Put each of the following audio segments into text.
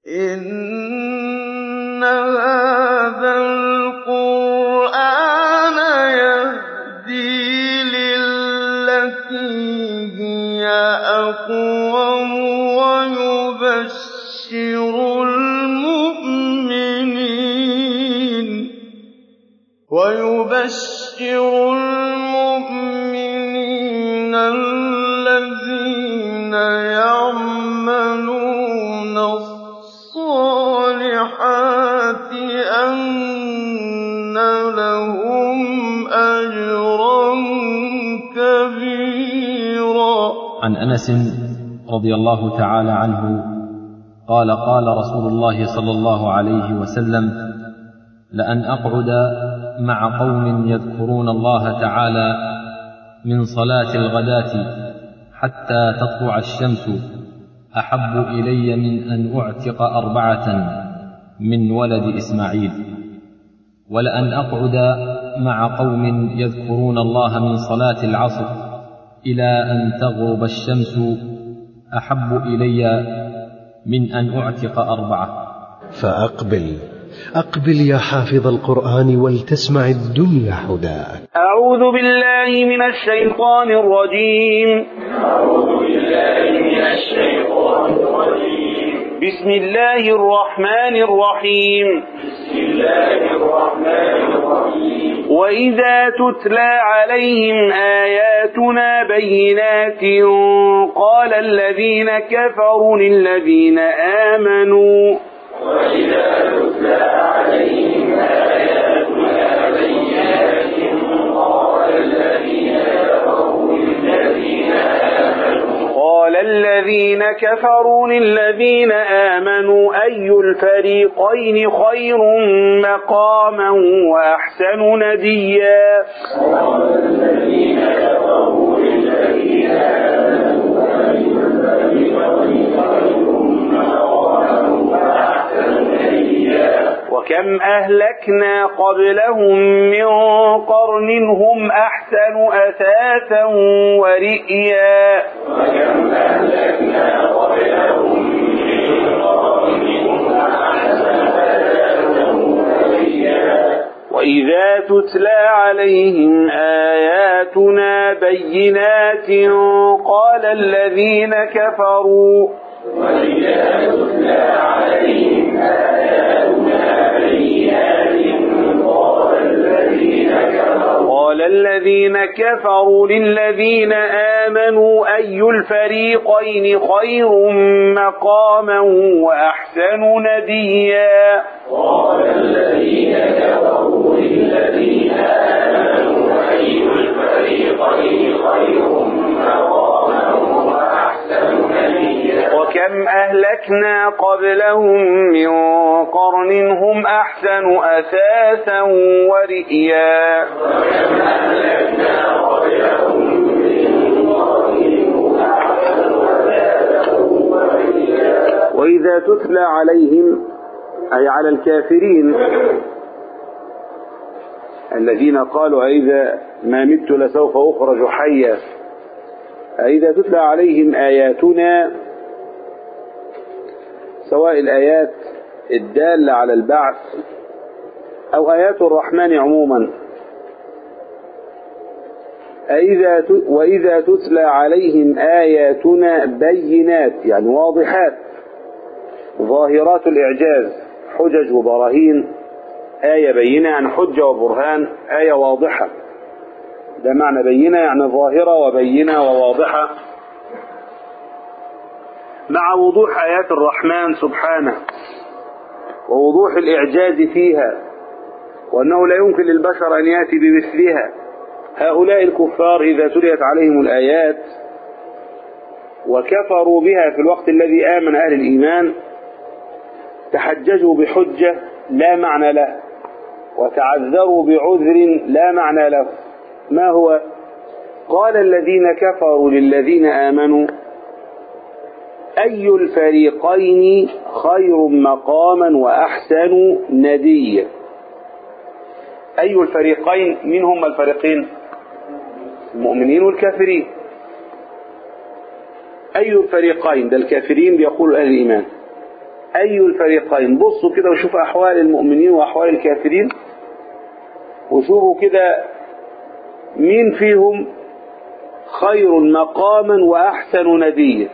إِنَّ هَٰذَا الْقُرْآنَ يَهْدِي لِلَّتِي هِيَ أَقْوَمُ وَيُبَشِّرُ الْمُؤْمِنِينَ الَّذِينَ يَعْمَلُونَ الصَّالِحَاتِ أَنَّ لَهُمْ أَجْرًا كَبِيرًا عن انس رضي الله تعالى عنه قال قال رسول الله صلى الله عليه وسلم لان اقعد مع قوم يذكرون الله تعالى من صلاه الغداه حتى تطلع الشمس احب الي من ان اعتق اربعه من ولد اسماعيل ولان اقعد مع قوم يذكرون الله من صلاه العصر الى ان تغرب الشمس احب الي من ان اعتق اربعه فأقبل أقبل يا حافظ القرآن ولتسمع الدنيا حداك أعوذ بالله من الشيطان الرجيم بسم الله الرحمن الرحيم وإذا تتلى عليهم آياتنا بينات قال الذين كفروا للذين آمنوا قال الذين كفروا للذين آمنوا أي الفريقين خير مقاما وأحسن نديا وكم أهلكنا قبلهم من قرن هم أحسن أثاثا ورئيا وإذا تتلى عليهم آياتنا بينات قال الذين كفروا قال الذين كفروا للذين آمنوا أي الفريقين خير مقاما وأحسن نديا وكم أهلكنا قبلهم من قرن هم أحسن أثاثا ورئيا وإذا تتلى عليهم أي على الكافرين الذين قالوا أئذا ما مت لسوف أخرج حيا أئذا تتلى عليهم آياتنا سواء الآيات الدالة على البعث أو آيات الرحمن عموما أئذا ت- وإذا تتلى عليهم آياتنا بينات يعني واضحات ظاهرات الإعجاز حجج وبراهين آية بينة يعني حجة وبرهان آية واضحة ده معنى بينة يعني ظاهرة وبينة وواضحة مع وضوح آيات الرحمن سبحانه ووضوح الإعجاز فيها وأنه لا يمكن للبشر أن يأتي بمثلها هؤلاء الكفار إذا تليت عليهم الآيات وكفروا بها في الوقت الذي آمن أهل الإيمان تحججوا بحجة لا معنى له وتعذروا بعذر لا معنى له ما هو قال الذين كفروا للذين آمنوا أي الفريقين خير مقاما وأحسن نديا أي الفريقين من هم الفريقين المؤمنين والكافرين أي الفريقين ده الكافرين بيقول أهل الإيمان أي الفريقين بصوا كده وشوف أحوال المؤمنين وأحوال الكافرين وشوفوا كده مين فيهم خير مقاما وأحسن نديا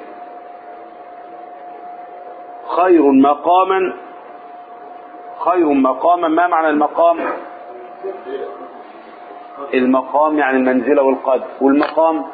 خير مقاما خير مقاما ما معنى المقام المقام يعني المنزلة والقدر والمقام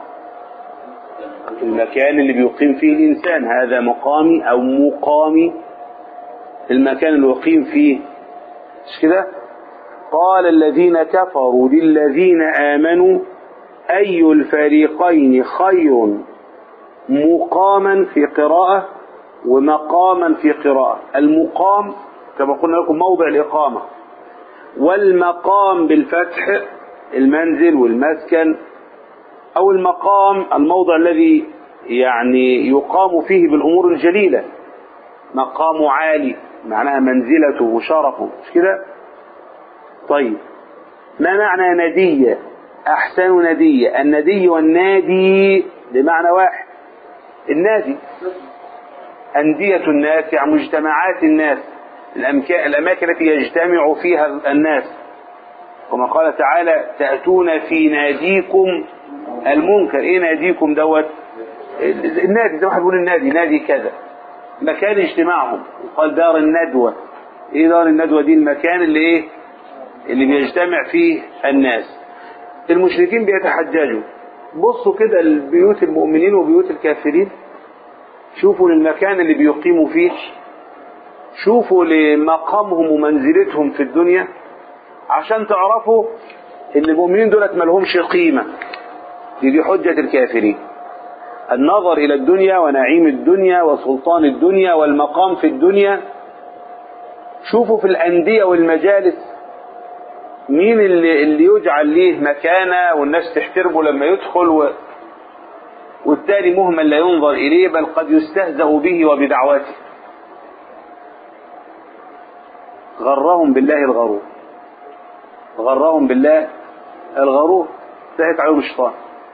المكان اللي بيقيم فيه الإنسان هذا مقامي أو مقامي المكان اللي يقيم فيه مش كده قال الذين كفروا للذين آمنوا أي الفريقين خير مقاما في قراءة ومقاما في قراءة المقام كما قلنا لكم موضع الإقامة والمقام بالفتح المنزل والمسكن أو المقام الموضع الذي يعني يقام فيه بالأمور الجليلة مقام عالي معناها منزلته وشرفه مش كده طيب ما معنى ندية أحسن ندية الندي والنادي بمعنى واحد النادي أندية الناس يعني مجتمعات الناس الأمكان الأماكن التي يجتمع فيها الناس كما قال تعالى تأتون في ناديكم المنكر ايه ناديكم دوت النادي زي ما احنا بنقول النادي نادي كذا مكان اجتماعهم قال دار الندوة ايه دار الندوة دي المكان اللي ايه اللي بيجتمع فيه الناس المشركين بيتحججوا بصوا كده لبيوت المؤمنين وبيوت الكافرين شوفوا للمكان اللي بيقيموا فيه شوفوا لمقامهم ومنزلتهم في الدنيا عشان تعرفوا ان المؤمنين دولت ما لهمش قيمة دي, دي حجة الكافرين النظر الى الدنيا ونعيم الدنيا وسلطان الدنيا والمقام في الدنيا شوفوا في الاندية والمجالس مين اللي, اللي يجعل ليه مكانة والناس تحترمه لما يدخل و... والتالي مهمل لا ينظر إليه بل قد يستهزأ به وبدعوته غرهم بالله الغرور غرهم بالله الغرور سهت عليهم الشيطان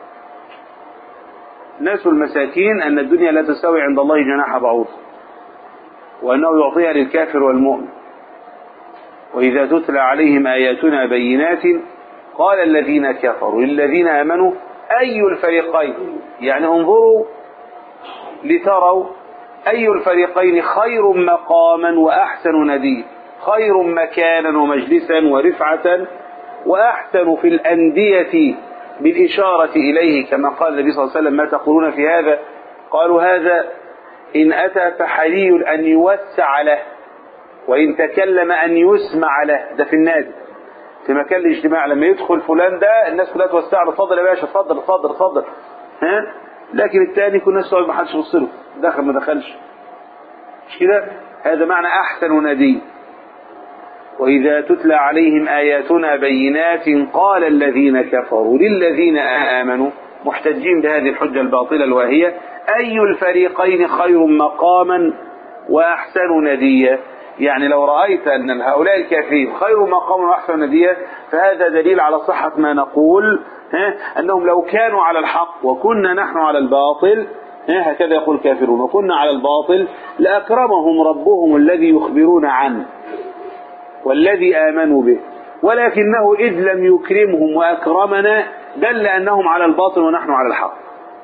ناس المساكين أن الدنيا لا تساوي عند الله جناح بعوض وأنه يعطيها للكافر والمؤمن وإذا تتلى عليهم آياتنا بينات قال الذين كفروا للذين آمنوا أي الفريقين يعني انظروا لتروا أي الفريقين خير مقاما وأحسن نديا خير مكانا ومجلسا ورفعة وأحسن في الأندية بالإشارة إليه كما قال النبي صلى الله عليه وسلم ما تقولون في هذا قالوا هذا إن أتى فحري أن يوسع له وإن تكلم أن يسمع له ده في النادي في مكان الاجتماع لما يدخل فلان ده الناس كلها توسع له اتفضل يا باشا اتفضل اتفضل اتفضل ها لكن الثاني كل الناس تقعد ما حدش يبص له دخل ما دخلش مش كده هذا معنى أحسن نادي وإذا تتلى عليهم آياتنا بينات قال الذين كفروا للذين آمنوا محتجين بهذه الحجة الباطلة الواهية أي الفريقين خير مقاما وأحسن نديا يعني لو رأيت أن هؤلاء الكافرين خير مقاما وأحسن نديا فهذا دليل على صحة ما نقول ها أنهم لو كانوا على الحق وكنا نحن على الباطل ها هكذا يقول الكافرون وكنا على الباطل لأكرمهم ربهم الذي يخبرون عنه والذي آمنوا به ولكنه إذ لم يكرمهم وأكرمنا دل أنهم على الباطل ونحن على الحق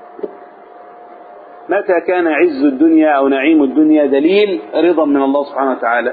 متى كان عز الدنيا أو نعيم الدنيا دليل رضا من الله سبحانه وتعالى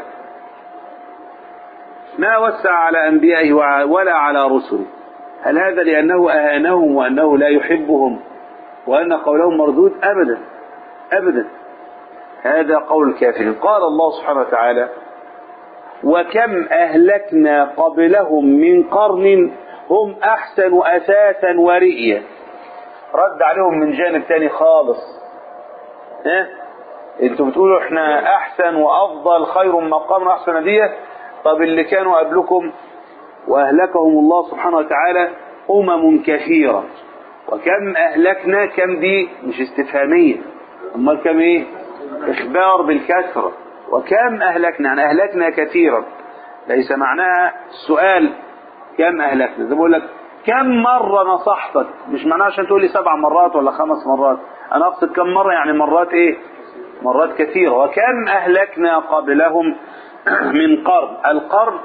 ما وسع على أنبيائه ولا على رسله هل هذا لأنه أهانهم وأنه لا يحبهم وأن قولهم مردود أبدا أبدا هذا قول الكافرين قال الله سبحانه وتعالى وكم أهلكنا قبلهم من قرن هم أحسن أساسا ورئيا رد عليهم من جانب تاني خالص ها انتوا بتقولوا احنا احسن وافضل خير مقام واحسن نديه طب اللي كانوا قبلكم واهلكهم الله سبحانه وتعالى امم كثيره وكم اهلكنا كم دي مش استفهاميه امال كم ايه اخبار بالكثره وكم اهلكنا يعني اهلكنا كثيرا ليس معناها السؤال كم اهلكنا زي بقول لك كم مرة نصحتك مش معناها عشان تقول لي سبع مرات ولا خمس مرات انا اقصد كم مرة يعني مرات ايه مرات كثيرة وكم أهلكنا قبلهم من قرن القرن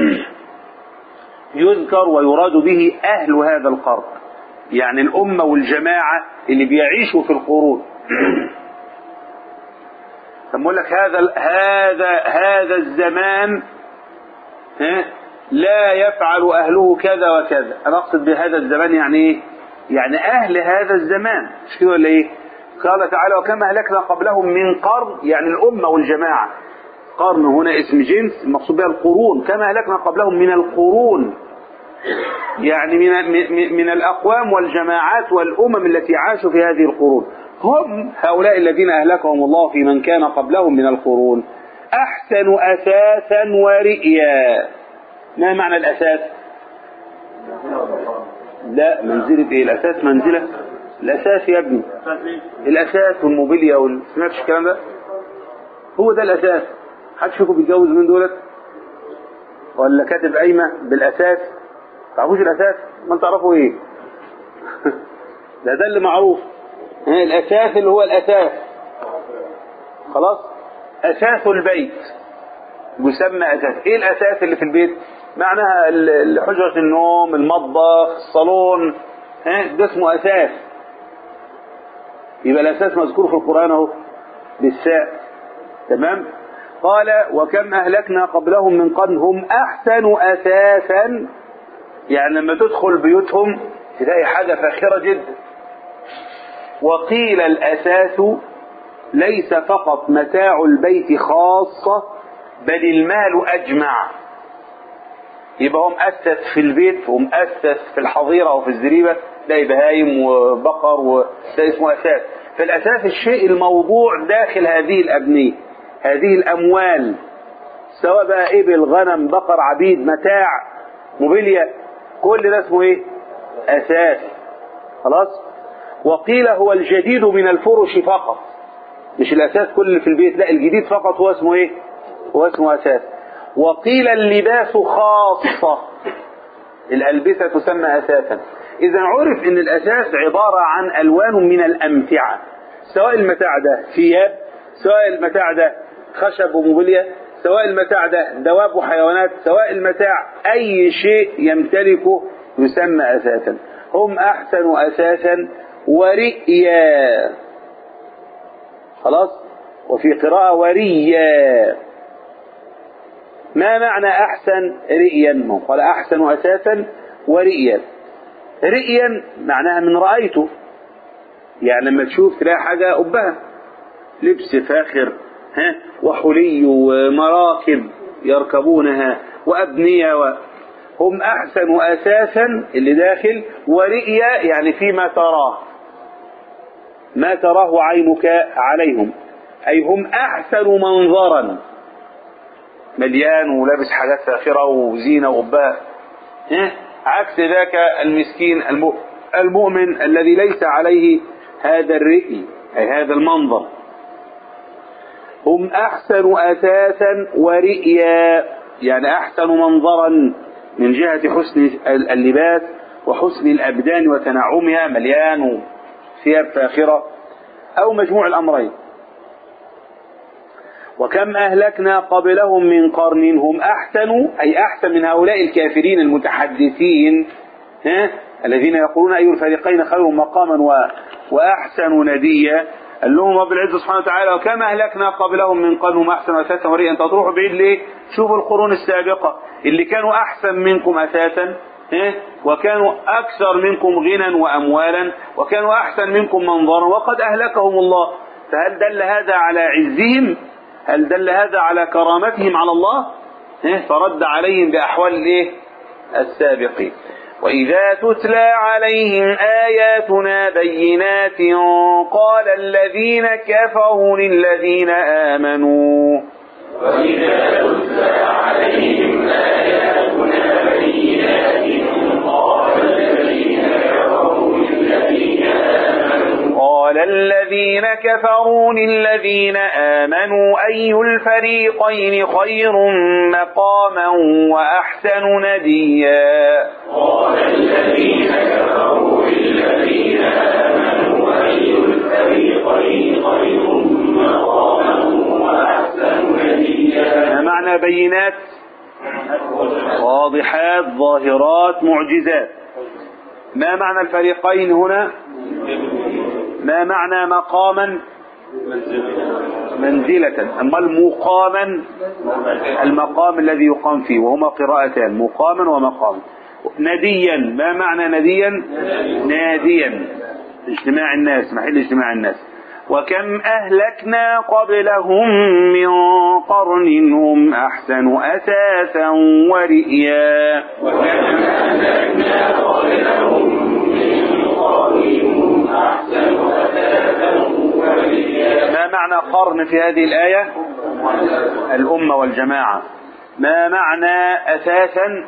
يذكر ويراد به أهل هذا القرن يعني الأمة والجماعة اللي بيعيشوا في القرون بقول لك هذا هذا هذا الزمان ها لا يفعل أهله كذا وكذا أنا أقصد بهذا الزمان يعني إيه؟ يعني أهل هذا الزمان مش كده ولا إيه؟ قال تعالى وكما أهلكنا قبلهم من قرن يعني الأمة والجماعة قرن هنا اسم جنس المقصود بها القرون كما أهلكنا قبلهم من القرون يعني من من- من الأقوام والجماعات والأمم التي عاشوا في هذه القرون هم هؤلاء الذين أهلكهم الله في من كان قبلهم من القرون أحسن أساسا ورئيا ما معنى الأساس لا منزلة إيه الأساس منزلة الأساس يا ابني الأساس والموبيليا وال... سمعتش الكلام ده هو ده الأساس حدش فيكم بيتجوز من دولت ولا كاتب قايمة بالأساس تعرفوش الأساس ما تعرفوا إيه ده ده اللي معروف ها، الأساس اللي هو الأساس خلاص أساس البيت يسمى أساس إيه الأساس اللي في البيت معناها ال- ال- حجرة النوم المطبخ الصالون ها ده اسمه أساس يبقى الأساس مذكور في القرآن أهو بالساء تمام قال وكم أهلكنا قبلهم من قرن هم أحسن أساسا يعني لما تدخل بيوتهم تلاقي حاجة فاخرة جدا وقيل الأساس ليس فقط متاع البيت خاصة بل المال أجمع يبقى هو مؤسس في البيت ومؤسس في الحظيرة وفي الزريبة تلاقي بهايم وبقر وده اسمه أساس فالأساس الشيء الموضوع داخل هذه الأبنية هذه الأموال سواء بقى إبل غنم بقر عبيد متاع موبيليا كل ده اسمه إيه أساس خلاص وقيل هو الجديد من الفرش فقط مش الأساس كل اللي في البيت لا الجديد فقط هو اسمه إيه هو اسمه أساس وقيل اللباس خاصة الألبسة تسمى أساسا إذا عرف أن الأساس عبارة عن ألوان من الأمتعة سواء المتاع ده ثياب سواء المتاع ده خشب وموبيليا سواء المتاع ده دواب وحيوانات سواء المتاع أي شيء يمتلكه يسمى أساسا هم أحسن أساسا ورئيا خلاص وفي قراءة وريا ما معنى أحسن رئيا ما هو قال أحسن أساسا ورئيا رئيا معناها من رأيته يعني لما تشوف تلاقي حاجة أبها لبس فاخر ها وحلي ومراكب يركبونها وأبنية و... هم أحسن أساسا اللي داخل ورئيا يعني فيما تراه ما تراه عينك عليهم أي هم أحسن منظرا مليان ولابس حاجات فاخرة وزينة وقباء ها؟ عكس ذاك المسكين الم- المؤمن الذي ليس عليه هذا الرئي أي هذا المنظر هم أحسن أساسا ورئيا يعني أحسن منظرا من جهة حسن اللباس وحسن الأبدان وتنعمها مليان وثياب فاخرة أو مجموع الأمرين وكم أهلكنا قبلهم من قرن هم أحسن أي أحسن من هؤلاء الكافرين المتحدثين ها؟ الذين يقولون أي الفريقين خير مقاما و... وأحسن نديا قال لهم رب العزة سبحانه وتعالى وكم أهلكنا قبلهم من قرن هم أحسن أساسا ورئيا أنت تروحوا بعيد ليه؟ شوفوا القرون السابقة اللي كانوا أحسن منكم أساسا ها؟ وكانوا أكثر منكم غنى وأموالا وكانوا أحسن منكم منظرا وقد أهلكهم الله فهل دل هذا على عزهم هل دل هذا على كرامتهم على الله إيه؟ فرد عليهم بأحوال الإيه؟ السابقين وإذا تتلى عليهم آياتنا بينات قال الذين كفروا للذين آمنوا قال الذين كفروا للذين آمنوا أي الفريقين خير مقاما وأحسن نديا ما معنى بينات واضحات ظاهرات معجزات ما معنى الفريقين هنا ما معنى مقاما منزلة أما المقاما المقام الذي يقام فيه وهما قراءتان مقاما ومقاما نديا ما معنى نديا ناديا اجتماع الناس محل اجتماع الناس وكم أهلكنا قبلهم من قرن هم أحسن أساسا ورئيا ما معنى قرن في هذه الآية الأمة والجماعة ما معنى أساسا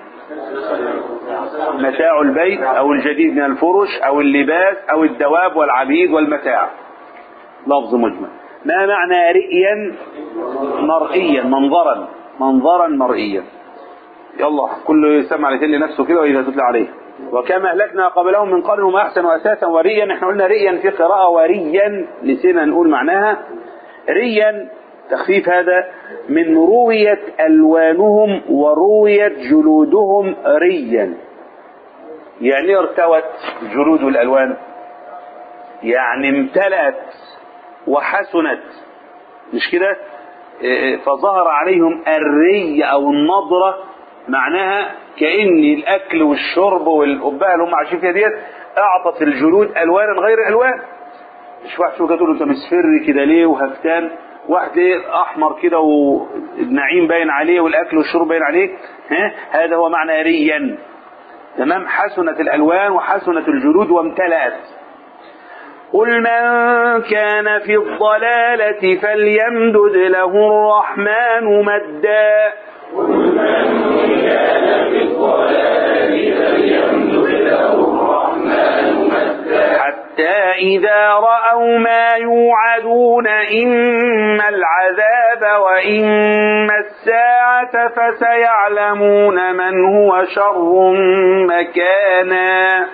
متاع البيت أو الجديد من الفرش أو اللباس أو الدواب والعبيد والمتاع لفظ مجمل ما معنى رئيا مرئيا منظرا منظرا مرئيا يلا كله يسمع لتل نفسه كده وإذا تتلى عليه وكما أهلكنا قبلهم من قرن هم أحسن أساسا وريا احنا قلنا ريا في قراءة وريا نسينا نقول معناها ريا تخفيف هذا من روية ألوانهم وروية جلودهم ريا يعني ارتوت جلود الألوان يعني امتلأت وحسنت مش كده إيه، فظهر عليهم الري أو النضرة معناها كأن الأكل والشرب والقباء اللي هم عايشين فيها ديت أعطت الجلود ألوانا غير ألوان مش واحد شو تقول له انت مصفر كده ليه وهفتان واحد ليه احمر كده والنعيم باين عليه والاكل والشرب باين عليه ها هذا هو معنى ريا تمام حسنت الالوان وحسنت الجلود وامتلأت قل من كان في الضلالة فليمدد له الرحمن مدا حتى إذا رأوا ما يوعدون إما العذاب وإما الساعة فسيعلمون من هو شر مكانا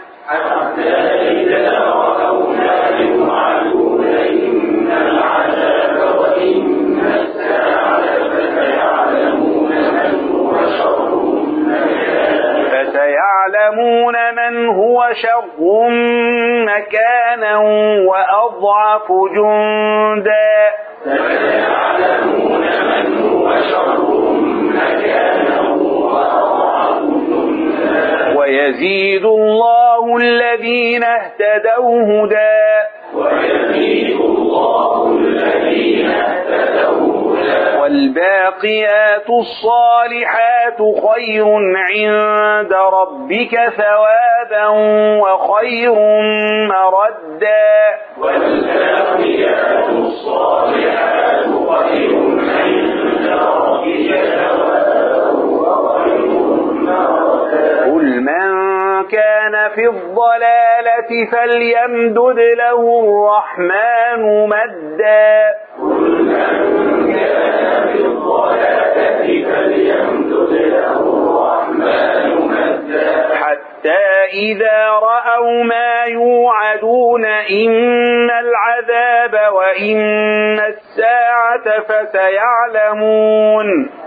فسيعلمون من هو شر مكانا وأضعف جندا ويزيد الله الذين اهتدوا هدى والباقيات الصالحات خير عند ربك ثوابا وخير مردا قل من كان في الضلالة فليمدد له الرحمن مدا حتى إذا رأوا ما يوعدون إن العذاب وإن الساعة فسيعلمون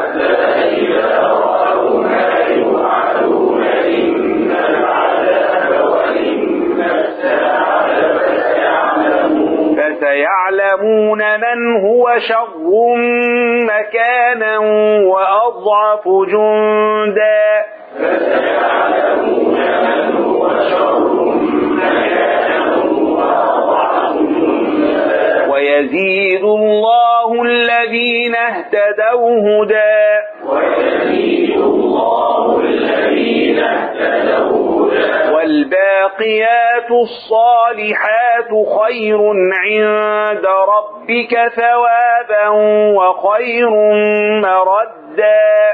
فسيعلمون من هو شر مكانا وأضعف جندا ويزيد الله الذين اهتدوا هدى والباقيات الصالحات خير عند ربك ثوابا وخير مردا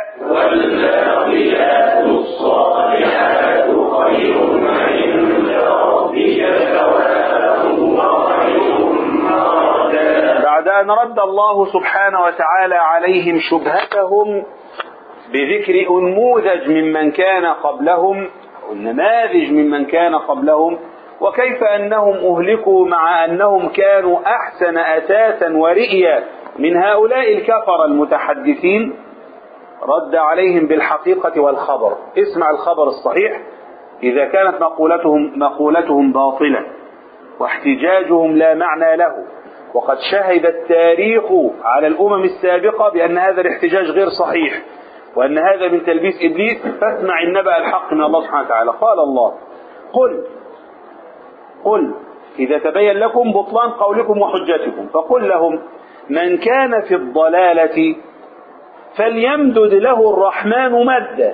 بعد أن رد الله سبحانه وتعالى عليهم شبهتهم بذكر أنموذج ممن كان قبلهم أو النماذج ممن كان قبلهم وكيف أنهم أهلكوا مع أنهم كانوا أحسن أساسا ورئيا من هؤلاء الكفر المتحدثين رد عليهم بالحقيقة والخبر اسمع الخبر الصحيح إذا كانت مقولتهم مقولتهم باطلة واحتجاجهم لا معنى له وقد شهد التاريخ على الأمم السابقة بأن هذا الاحتجاج غير صحيح وأن هذا من تلبيس إبليس فاسمع النبأ الحق من الله سبحانه وتعالى قال الله قل قل إذا تبين لكم بطلان قولكم وحجتكم فقل لهم من كان في الضلالة فليمدد له الرحمن مدا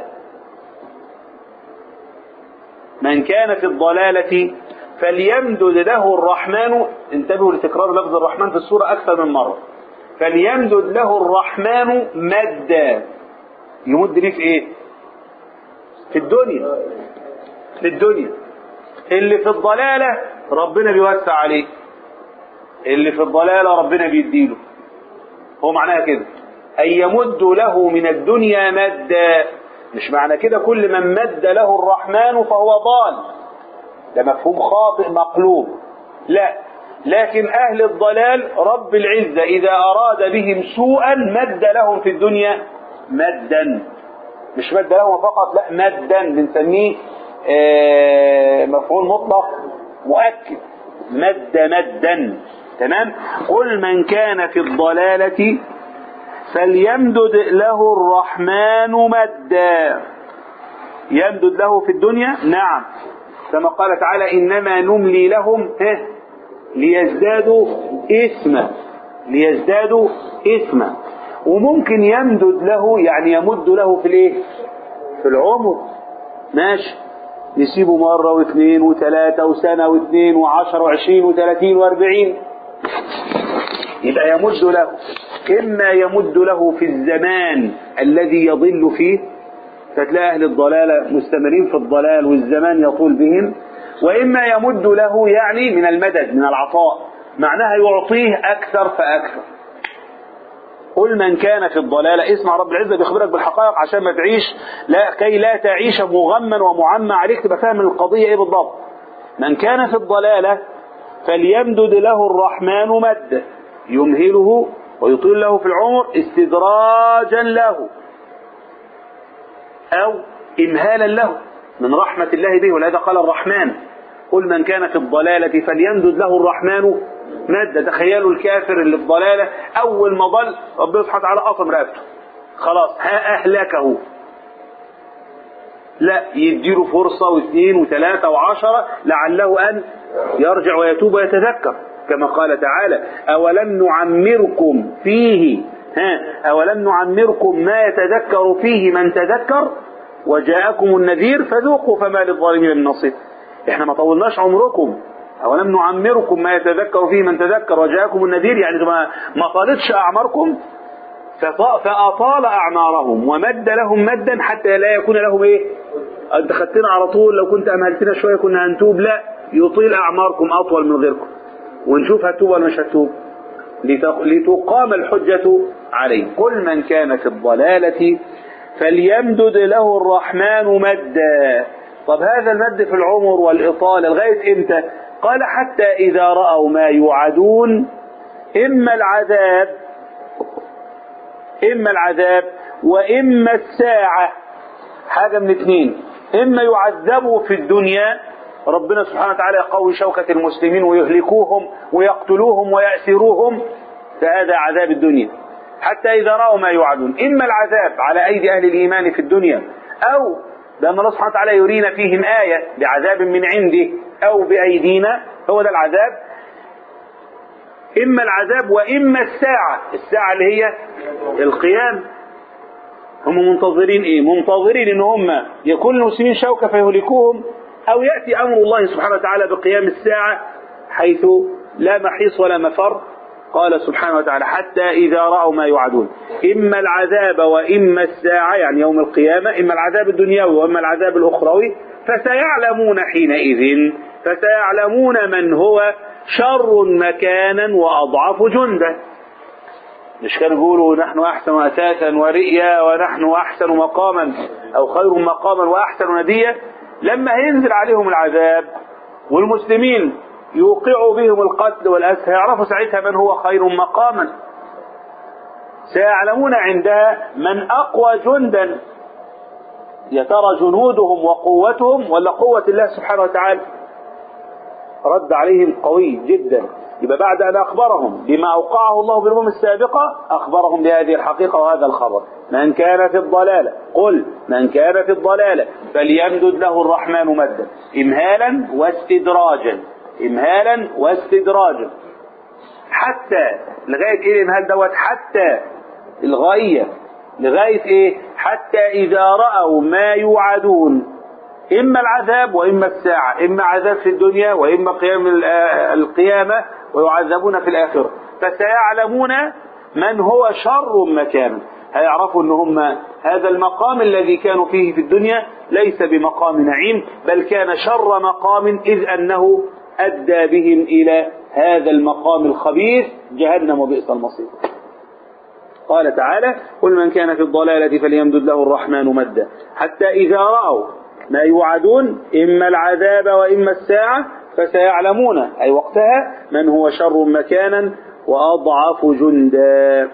من كان في الضلالة فليمدد له الرحمن انتبهوا لتكرار لفظ الرحمن في السورة أكثر من مرة فليمدد له الرحمن مدا يمد ليه في ايه في الدنيا في الدنيا اللي في الضلالة ربنا بيوسع عليه اللي في الضلالة ربنا بيديله هو معناها كده أن يمد له من الدنيا مدا مش معنى كده كل من مد له الرحمن فهو ضال ده مفهوم خاطئ مقلوب لا لكن أهل الضلال رب العزة إذا أراد بهم سوءا مد لهم في الدنيا مدا مش مد لهم فقط لا مدا بنسميه آه مفعول مطلق مؤكد مد مدا تمام قل من كان في الضلالة فليمدد له الرحمن مدا يمدد له في الدنيا نعم كما قال تعالى إنما نملي لهم ها ليزدادوا إثما ليزدادوا إثما وممكن يمدد له يعني يمد له في الايه في العمر ماشي نسيبه مرة واثنين وثلاثة وسنة واثنين وعشر وعشرين وثلاثين واربعين يبقى يمد له إما يمد له في الزمان الذي يضل فيه فتلاقي أهل الضلالة مستمرين في الضلال والزمان يطول بهم وإما يمد له يعني من المدد من العطاء معناها يعطيه أكثر فأكثر قل من كان في الضلالة اسمع رب العزة بيخبرك بالحقائق عشان ما تعيش لا كي لا تعيش مغما ومعمى عليك تبقى فاهم القضية ايه بالضبط من كان في الضلالة فليمدد له الرحمن مد يمهله ويطيل له في العمر استدراجا له أو إمهالا له من رحمة الله به ولهذا قال الرحمن قل من كان في الضلالة فليمدد له الرحمن مد تخيلوا الكافر اللي في ضلالة أول ما ضل ربنا سبحانه وتعالى قصم رقبته خلاص ها أهلكه لا يديله فرصة واثنين وثلاثة وعشرة لعله أن يرجع ويتوب ويتذكر كما قال تعالى أولم نعمركم فيه ها أولم نعمركم ما يتذكر فيه من تذكر وجاءكم النذير فذوقوا فما للظالمين من نصير احنا ما طولناش عمركم أولم نعمركم ما يتذكر فيه من تذكر وجاءكم النذير يعني ما ما طالتش أعماركم فأطال أعمارهم ومد لهم مدا حتى لا يكون لهم إيه أنت خدتنا على طول لو كنت أمهلتنا شوية كنا هنتوب لا يطيل أعماركم أطول من غيركم ونشوف هتوب ولا مش هتوب لتقام الحجة عليه قل من كان في الضلالة فليمدد له الرحمن مدا طب هذا المد في العمر والإطالة لغاية إمتى قال حتى إذا رأوا ما يوعدون إما العذاب إما العذاب وإما الساعة حاجة من اثنين إما يعذبوا في الدنيا ربنا سبحانه وتعالى يقوي شوكة المسلمين ويهلكوهم ويقتلوهم ويأسروهم فهذا عذاب الدنيا حتى إذا رأوا ما يوعدون إما العذاب على أيدي أهل الإيمان في الدنيا أو لأن الله سبحانه وتعالى يرينا فيهم آية بعذاب من عنده أو بأيدينا هو ده العذاب إما العذاب وإما الساعة الساعة اللي هي القيام هم منتظرين إيه منتظرين إن هم يكون المسلمين شوكة فيهلكوهم أو يأتي أمر الله سبحانه وتعالى بقيام الساعة حيث لا محيص ولا مفر قال سبحانه وتعالى حتى إذا رأوا ما يوعدون إما العذاب وإما الساعة يعني يوم القيامة إما العذاب الدنيوي وإما العذاب الأخروي فسيعلمون حينئذ فسيعلمون من هو شر مكانا وأضعف جندا مش كانوا يقولوا نحن أحسن أساسا ورئيا ونحن أحسن مقاما أو خير مقاما وأحسن نديا لما هينزل عليهم العذاب والمسلمين يوقعوا بهم القتل والأسر يعرفوا ساعتها من هو خير مقاما سيعلمون عندها من أقوى جندا يا ترى جنودهم وقوتهم ولا قوة الله سبحانه وتعالى رد عليهم قوي جدا يبقى بعد أن أخبرهم بما أوقعه الله بالأمم السابقة أخبرهم بهذه الحقيقة وهذا الخبر من كان في الضلالة قل من كان في الضلالة فليمدد له الرحمن مدا إمهالا واستدراجا إمهالا واستدراجا حتى لغاية إيه الإمهال دوت حتى الغاية لغاية إيه حتى إذا رأوا ما يوعدون إما العذاب وإما الساعة إما عذاب في الدنيا وإما قيام القيامة ويعذبون في الآخرة فسيعلمون من هو شر مكانا هيعرفوا ان هم هذا المقام الذي كانوا فيه في الدنيا ليس بمقام نعيم بل كان شر مقام اذ انه ادى بهم الى هذا المقام الخبيث جهنم وبئس المصير قال تعالى قل من كان في الضلالة فليمدد له الرحمن مدا حتى إذا رأوا ما يوعدون إما العذاب وإما الساعة فسيعلمون أي وقتها من هو شر مكانا وأضعف جندا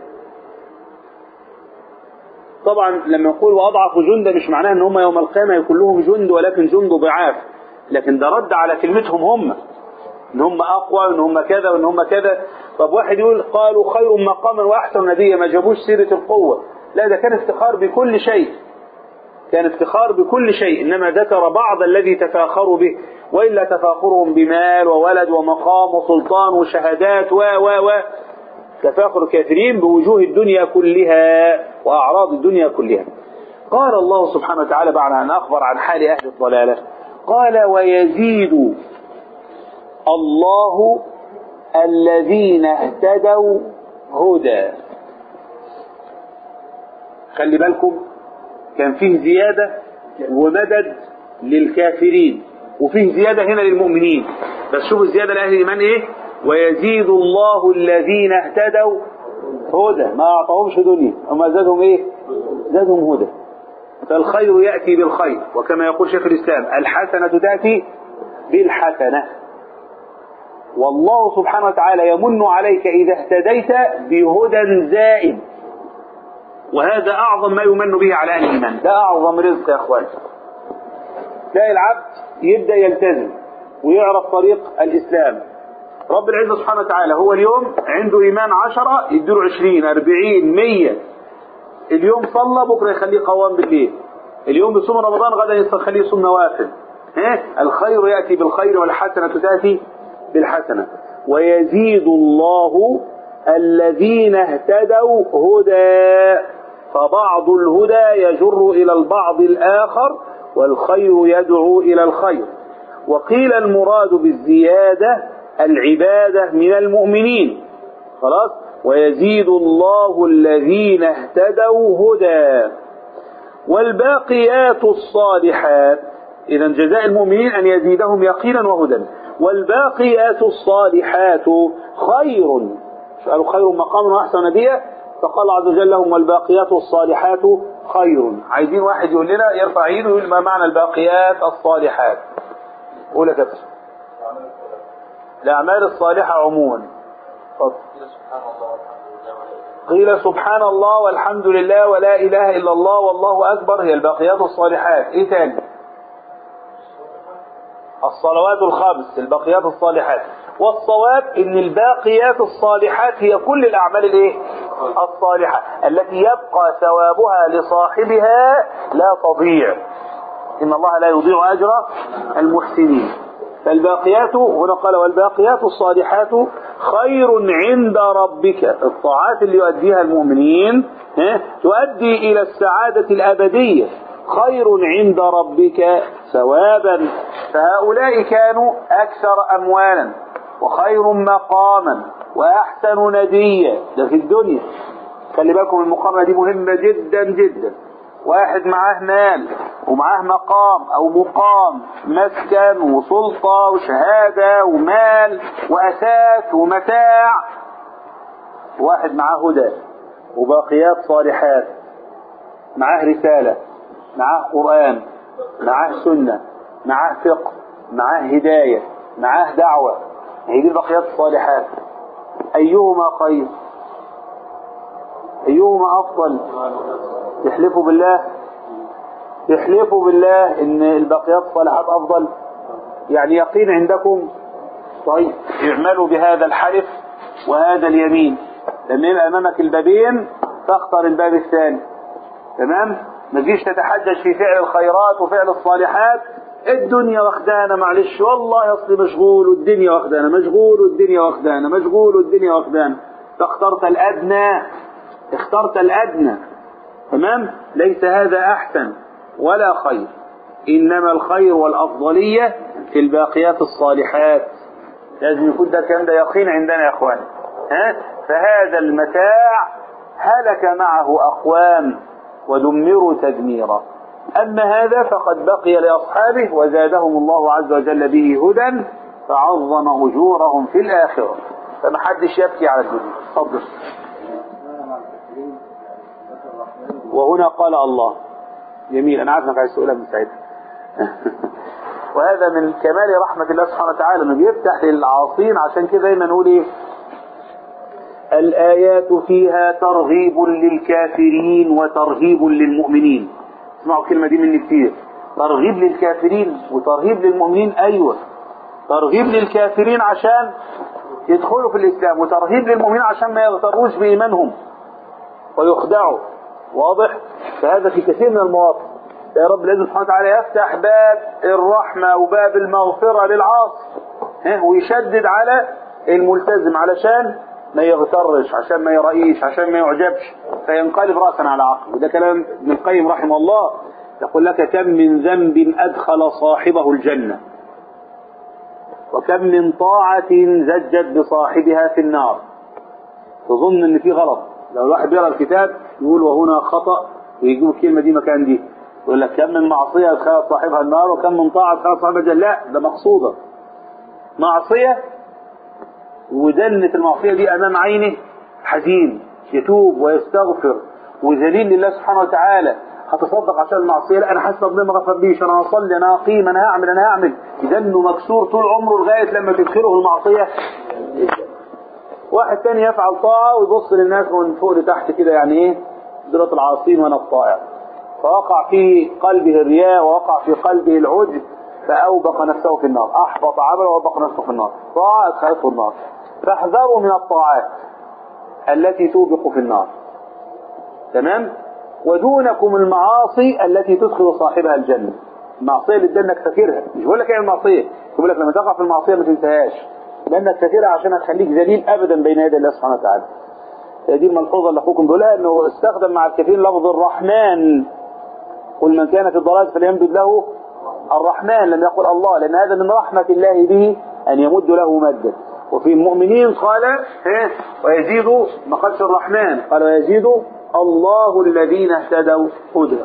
طبعا لما يقول وأضعف جندا مش معناه أن هم يوم القيامة يكون لهم جند ولكن جند ضعاف لكن ده رد على كلمتهم هم ان هم اقوى وان هم كذا وان هم كذا طب واحد يقول قالوا خير مقاما واحسن نبيا ما جابوش سيره القوه لا ده كان افتخار بكل شيء كان افتخار بكل شيء انما ذكر بعض الذي تفاخروا به والا تفاخرهم بمال وولد ومقام وسلطان وشهادات و و و تفاخر الكافرين بوجوه الدنيا كلها واعراض الدنيا كلها قال الله سبحانه وتعالى بعد ان اخبر عن حال اهل الضلاله قال ويزيد الله الذين اهتدوا هدى خلي بالكم كان فيه زيادة ومدد للكافرين وفيه زيادة هنا للمؤمنين بس شوفوا الزيادة لأهل الإيمان إيه ويزيد الله الذين اهتدوا هدى ما أعطاهمش دنيا وما زادهم إيه زادهم هدى فالخير يأتي بالخير وكما يقول شيخ الإسلام الحسنة تأتي بالحسنة والله سبحانه وتعالى يمن عليك إذا اهتديت بهدى زائد وهذا أعظم ما يمن به على أهل الإيمان ده أعظم رزق يا أخوان تلاقي العبد يبدأ يلتزم ويعرف طريق الإسلام رب العزة سبحانه وتعالى هو اليوم عنده إيمان عشرة يديله عشرين أربعين مية اليوم صلى بكرة يخليه قوام بالليل اليوم بيصوم رمضان غدا يخليه يصوم نوافل ها الخير يأتي بالخير والحسنة تأتي بالحسنة ويزيد الله الذين اهتدوا هدى فبعض الهدى يجر إلى البعض الآخر والخير يدعو إلى الخير وقيل المراد بالزيادة العبادة من المؤمنين خلاص ويزيد الله الذين اهتدوا هدى والباقيات الصالحات إذا جزاء المؤمنين أن يزيدهم يقينا وهدى والباقيات الصالحات خير قالوا خير مقام وأحسن نبيا فقال عز وجل لهم والباقيات الصالحات خير عايزين واحد يقول لنا يرفع ايده ويقول ما معنى الباقيات الصالحات قول يا كابتن الأعمال الصالحة عموما قيل سبحان الله والحمد لله ولا إله إلا الله والله أكبر هي الباقيات الصالحات إيه تاني الصلوات الخمس الباقيات الصالحات والصواب ان الباقيات الصالحات هي كل الاعمال الايه الصالحه التي يبقى ثوابها لصاحبها لا تضيع ان الله لا يضيع اجر المحسنين فالباقيات هنا قال والباقيات الصالحات خير عند ربك الطاعات اللي يؤديها المؤمنين تؤدي الى السعاده الابديه خير عند ربك ثوابا فهؤلاء كانوا أكثر أموالا وخير مقاما وأحسن نديا ده في الدنيا خلي بالكم المقامة دي مهمة جدا جدا واحد معاه مال ومعاه مقام أو مقام مسكن وسلطة وشهادة ومال وأساس ومتاع واحد معاه هدى وباقيات صالحات معاه رسالة معاه قرآن معاه سنة معاه فقه معاه هداية معاه دعوة هي دي البقيات الصالحات أيهما خير أيهما أفضل تحلفوا بالله تحلفوا بالله إن البقيات الصالحات أفضل يعني يقين عندكم طيب اعملوا بهذا الحلف وهذا اليمين لما يبقى أمامك البابين تختار الباب الثاني تمام ما تجيش تتحجج في فعل الخيرات وفعل الصالحات الدنيا واخدانا معلش والله اصلي مشغول والدنيا واخدانا مشغول والدنيا واخدانا مشغول والدنيا واخدانا فاخترت الادنى اخترت الادنى تمام ليس هذا احسن ولا خير انما الخير والافضليه في الباقيات الصالحات لازم يكون ده الكلام ده يقين عندنا يا اخوان ها فهذا المتاع هلك معه اقوام ودمروا تدميرا أما هذا فقد بقي لأصحابه وزادهم الله عز وجل به هدى فعظم أجورهم في الآخرة فمحدش يبكي على الدنيا تفضل وهنا قال الله جميل أنا عارف إنك عايز تقولها من ساعتها وهذا من كمال رحمة الله سبحانه وتعالى انه بيفتح للعاصين عشان كده دايما نقول ايه الآيات فيها ترغيب للكافرين وترهيب للمؤمنين اسمعوا الكلمة دي مني كتير ترغيب للكافرين وترهيب للمؤمنين أيوة ترغيب للكافرين عشان يدخلوا في الإسلام وترهيب للمؤمنين عشان ما يغتروش بإيمانهم ويخدعوا واضح فهذا في كثير من المواقف يا رب العزة سبحانه وتعالى يفتح باب الرحمة وباب المغفرة للعاصي ها ويشدد على الملتزم علشان ما يغترش عشان ما يرأيش عشان ما يعجبش فينقلب رأسا على عقله ده كلام ابن القيم رحمه الله يقول لك كم من ذنب أدخل صاحبه الجنة وكم من طاعة زجت بصاحبها في النار تظن ان في غلط لو الواحد بيقرا الكتاب يقول وهنا خطأ ويجيب الكلمة دي مكان دي يقول لك كم من معصية أدخلت صاحبها النار وكم من طاعة أدخلت صاحبها الجنة لا ده مقصودة معصية وجنة المعصية دي أمام عينه حزين يتوب ويستغفر وذليل لله سبحانه وتعالى هتصدق عشان المعصية لا أنا حاسس ربنا ما غفرليش أنا هصلي أنا هقيم أنا هعمل أنا هعمل إذا إنه مكسور طول عمره لغاية لما تدخله المعصية واحد تاني يفعل طاعة ويبص للناس من فوق لتحت كده يعني إيه دولة العاصين وأنا الطائع فوقع في قلبه الرياء ووقع في قلبه العجب فأوبق نفسه في النار أحبط عمله وأوبق نفسه في النار طاعة أدخلته النار فاحذروا من الطاعات التي توبق في النار تمام ودونكم المعاصي التي تدخل صاحبها الجنة المعصية اللي ادانك فاكرها مش بقول لك ايه المعصية بقول لك لما تقع في المعصية ما تنساهاش لانك فاكرها عشان هتخليك ذليل ابدا بين يدي الله سبحانه وتعالى دي الملحوظة اللي اخوكم بيقولها انه استخدم مع الكثير لفظ الرحمن قل من كان في الضلال فليمدد له الرحمن لم يقل الله لان هذا من رحمة الله به ان يمد له مدا وفي المؤمنين قال ها ويزيد ما قالش الرحمن قال ويزيد الله الذين اهتدوا هدى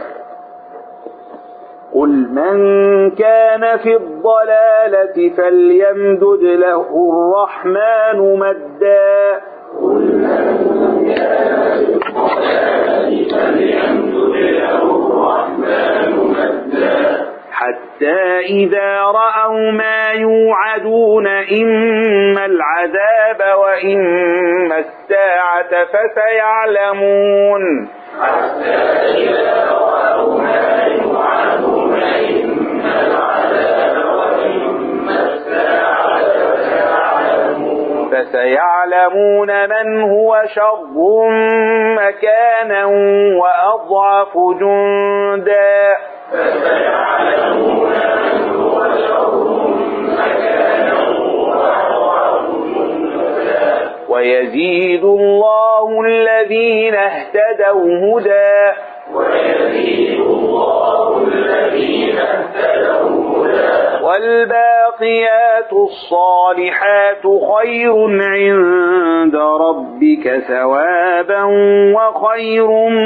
قل من كان في الضلالة فليمدد له الرحمن مدا قل من كان في الضلالة فليمدد له الرحمن مدا حتى إذا رأوا ما يوعدون إما العذاب وإما الساعة فسيعلمون حتى إذا رأوا ما يوعدون إما العذاب وإما الساعة فسيعلمون فسيعلمون من هو شر مكانا وأضعف جندا فسيعلمون من هو شر مكانا وأضعف جندا ويزيد الله الذين اهتدوا هدى ويزيد الله الذين اهتدوا هدى والباقيات الصالحات خير عند ربك ثوابا وخير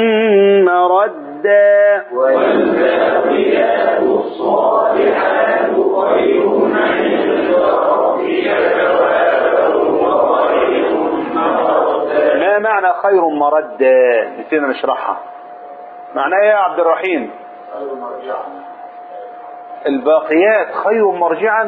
مردا والباقيات الصالحات خير عند ربك ثوابا وخير مردا ما معنى خير مردا نسينا نشرحها معناه ايه يا عبد الرحيم الباقيات خير مرجعا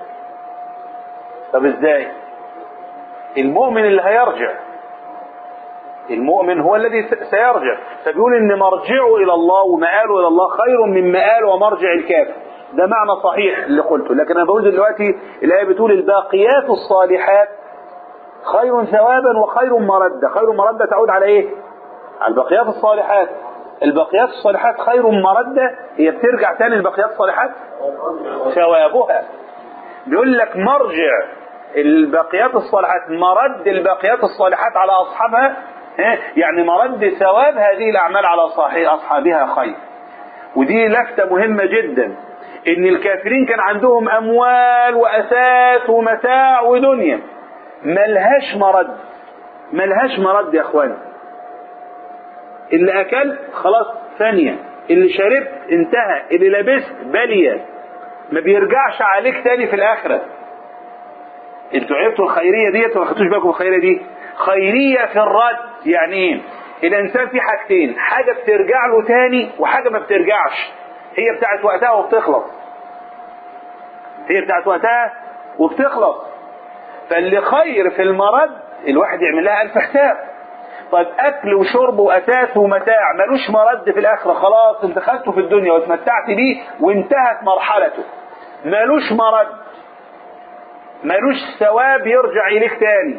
طب ازاي المؤمن اللي هيرجع المؤمن هو الذي سيرجع فبيقول ان مرجعه الى الله ومآله الى الله خير من مآل ومرجع الكافر ده معنى صحيح اللي قلته لكن انا بقول دلوقتي الايه بتقول الباقيات الصالحات خير ثوابا وخير مرده خير مرده تعود على ايه على الباقيات الصالحات الباقيات الصالحات خير مرده هي بترجع تاني الباقيات الصالحات ثوابها بيقول لك مرجع الباقيات الصالحات مرد الباقيات الصالحات على اصحابها يعني مرد ثواب هذه الاعمال على اصحابها خير ودي لفتة مهمة جدا ان الكافرين كان عندهم اموال واثاث ومتاع ودنيا ملهاش مرد ملهاش مرد يا اخوان اللي اكلت خلاص ثانية اللي شربت انتهى اللي لبست بلية ما بيرجعش عليك تاني في الاخرة انتوا عرفتوا الخيرية ديت ولا خدتوش بالكم الخيرية دي خيرية في الرد يعني ايه الانسان في حاجتين حاجة بترجع له تاني وحاجة ما بترجعش هي بتاعت وقتها وبتخلص هي بتاعت وقتها وبتخلص فاللي خير في المرض الواحد يعمل لها ألف حساب طيب أكل وشرب وأساس ومتاع ملوش مرد في الآخرة خلاص انت خدته في الدنيا واتمتعت بيه وانتهت مرحلته ملوش مرد ملوش ثواب يرجع إليك تاني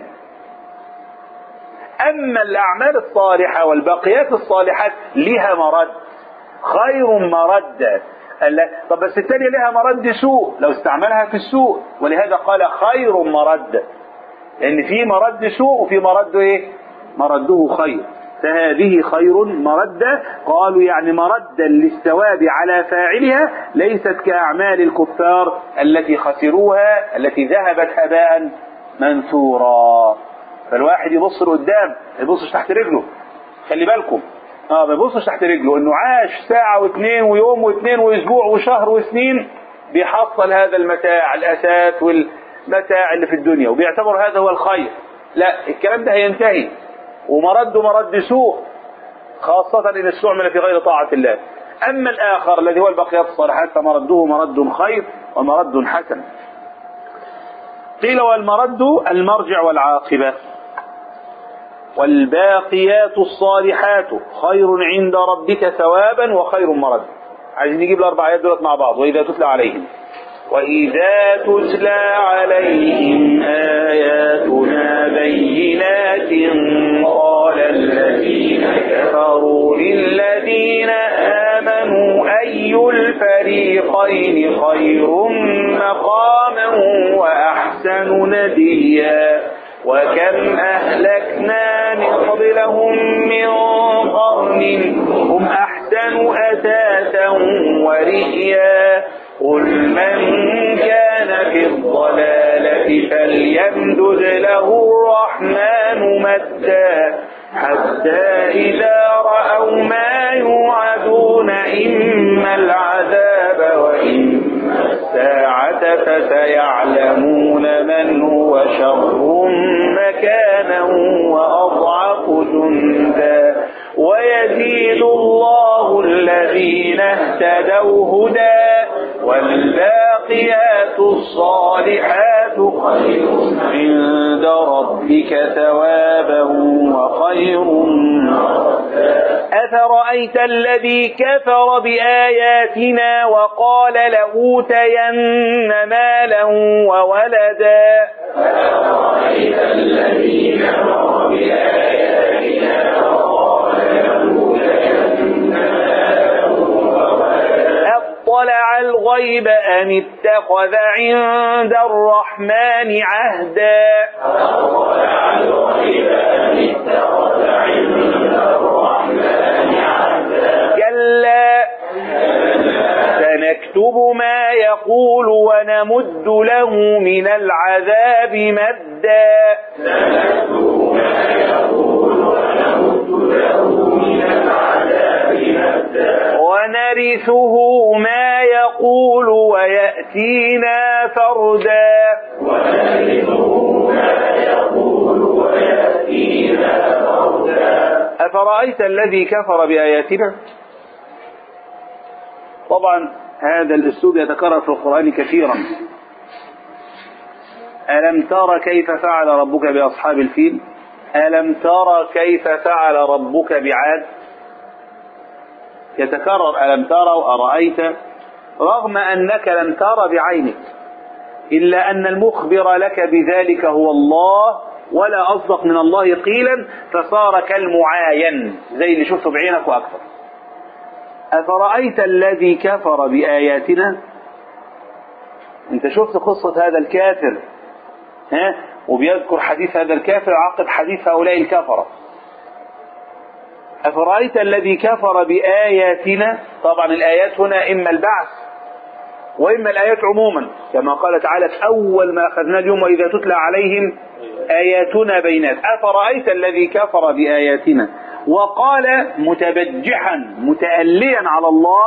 أما الأعمال الصالحة والباقيات الصالحات لها مرد خير مرد طب بس الثانية لها مرد سوء لو استعملها في السوء ولهذا قال خير مرد لأن في مرد سوء وفي مرد إيه مرده خير فهذه خير مردة قالوا يعني مردا للثواب على فاعلها ليست كأعمال الكفار التي خسروها التي ذهبت هباء منثورا فالواحد يبص لقدام ما يبصش تحت رجله خلي بالكم اه ما يبصش تحت رجله انه عاش ساعة واثنين ويوم واثنين واسبوع وشهر وسنين بيحصل هذا المتاع الاساس والمتاع اللي في الدنيا وبيعتبر هذا هو الخير لا الكلام ده هينتهي ومرده مرد سوء خاصة إن استعمل في غير طاعة الله أما الآخر الذي هو البقيات الصالحات فمرده مرد خير ومرد حسن قيل والمرد المرجع والعاقبة والباقيات الصالحات خير عند ربك ثوابا وخير مرد عايزين نجيب الأربع آيات دولت مع بعض وإذا تتلى عليهم وإذا تتلى عليهم آياتنا بينات قال الذين كفروا للذين آمنوا أي الفريقين خير مقاما وأحسن نديا وكم أهلكنا من قبلهم من قرن هم أحسن أثاثا ورئيا قل من كان في الضلالة فليمدد له الرحمن مدا حتى إذا رأوا ما يوعدون إما العذاب وإما الساعة فسيعلمون من هو شر مكانا وأضعف جندا ويزيد الله الذين اهتدوا هدى والباقيات الصالحات خير عند ربك ثوابا وخير أفرأيت الذي كفر بآياتنا وقال لأوتين مالا وولدا أفرأيت الذي كفر بآياتنا وقال لأوتين مالا وولدا اطلع الغيب أم اتخذ عند الرحمن عهدا أطلع الغيب أم اتخذ عند الرحمن عهدا كلا سنكتب ما يقول ونمد له من العذاب مدا سنكتب ما يقول ونمد له من العذاب مدا ونرثه ما يقول ويأتينا فردا ونرثه ما يقول ويأتينا فردا أفرأيت الذي كفر بآياتنا طبعا هذا الأسلوب يتكرر في القرآن كثيرا ألم تر كيف فعل ربك بأصحاب الفيل ألم تر كيف فعل ربك بعاد يتكرر ألم تر وأرأيت رغم أنك لم تر بعينك إلا أن المخبر لك بذلك هو الله ولا أصدق من الله قيلا فصار كالمعاين زي اللي شفته بعينك وأكثر أفرأيت الذي كفر بآياتنا أنت شفت قصة هذا الكافر ها وبيذكر حديث هذا الكافر عقب حديث هؤلاء الكفرة أفرأيت الذي كفر بآياتنا طبعا الآيات هنا إما البعث وإما الآيات عموما كما قال تعالى في أول ما أخذنا اليوم وإذا تتلى عليهم آياتنا بينات أفرأيت الذي كفر بآياتنا وقال متبجحا متأليا على الله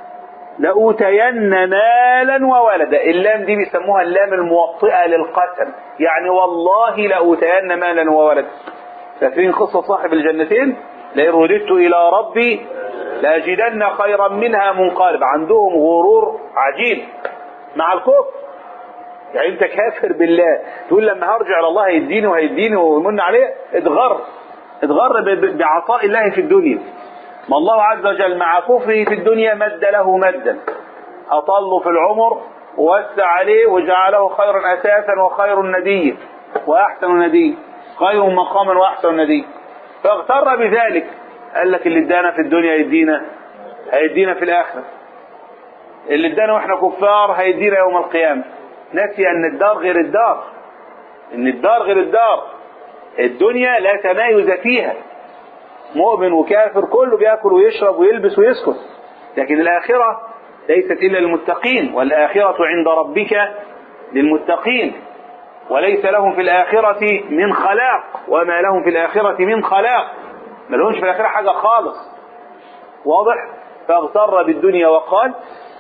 لأوتين مالا وولدا اللام دي بيسموها اللام الموطئة للقسم يعني والله لأوتين مالا وولدا ففين قصة صاحب الجنتين لئن رددت إلى ربي لأجدن خيرا منها منقلب عندهم غرور عجيب مع الكفر يعني انت كافر بالله تقول لما هرجع الى الله هيديني وهيديني ويمن عليه اتغر اتغر ب- بعطاء الله في الدنيا ما الله عز وجل مع كفره في الدنيا مد له مدا أطله في العمر ووسع عليه وجعله خيرا أساسا وخير ندي وأحسن ندي خير مقاما وأحسن ندي فاغتر بذلك قال لك اللي ادانا في الدنيا يدينا هيدينا في الآخرة اللي ادانا واحنا كفار هيدينا يوم القيامة نسي أن الدار غير الدار أن الدار غير الدار الدنيا لا تمايز فيها مؤمن وكافر كله بياكل ويشرب ويلبس ويسكت لكن الآخرة ليست إلا للمتقين والآخرة عند ربك للمتقين وليس لهم في الآخرة من خلاق وما لهم في الآخرة من خلاق ما لهمش في الآخرة حاجة خالص واضح فاغتر بالدنيا وقال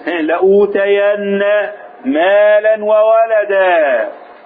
لأوتين مالا وولدا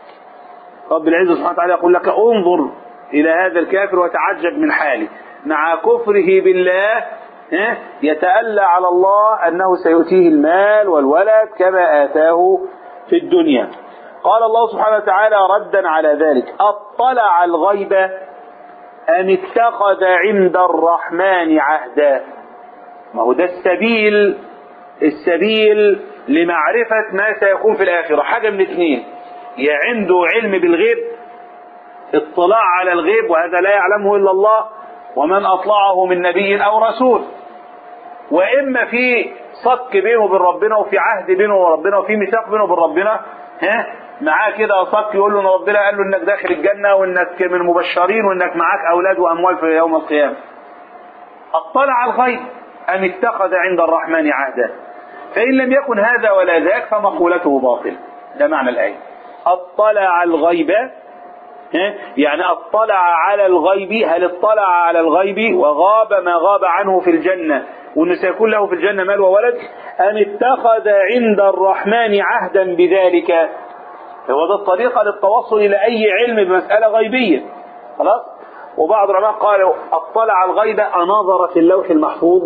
رب العزة سبحانه وتعالى يقول لك انظر إلى هذا الكافر وتعجب من حاله مع كفره بالله ها، يتألى على الله أنه سيؤتيه المال والولد كما آتاه في الدنيا قال الله سبحانه وتعالى ردا على ذلك اطلع الغيب أم اتخذ عند الرحمن عهدا ما هو ده السبيل السبيل لمعرفة ما سيكون في الآخرة حاجة من اثنين يا عنده علم بالغيب اطلاع على الغيب وهذا لا يعلمه إلا الله ومن أطلعه من نبي أو رسول وإما في صك بينه وبين ربنا وفي عهد بينه وربنا وفي ميثاق بينه وبين ربنا ها معاه كده صك يقول له ان ربنا قال له انك داخل الجنه وانك من المبشرين وانك معاك اولاد واموال في يوم القيامه. اطلع الغيب ام اتخذ عند الرحمن عهدا فان لم يكن هذا ولا ذاك فمقولته باطل. ده معنى الايه. اطلع الغيب ها؟ يعني اطلع على الغيب هل اطلع على الغيب وغاب ما غاب عنه في الجنة وأنه سيكون له في الجنة مال وولد أم اتخذ عند الرحمن عهدا بذلك هو ده الطريقة للتوصل إلى أي علم بمسألة غيبية خلاص وبعض العلماء قالوا اطلع الغيب أنظر في اللوح المحفوظ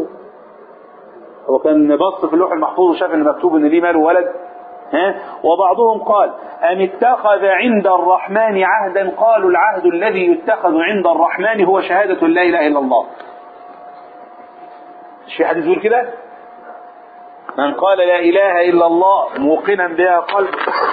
هو كان بص في اللوح المحفوظ وشاف ان مكتوب ان ليه مال وولد ها وبعضهم قال أم اتخذ عند الرحمن عهدا قالوا العهد الذي يتخذ عند الرحمن هو شهادة لا إله إلا الله مش في حديث يقول كده من قال لا إله إلا الله موقنا بها قلب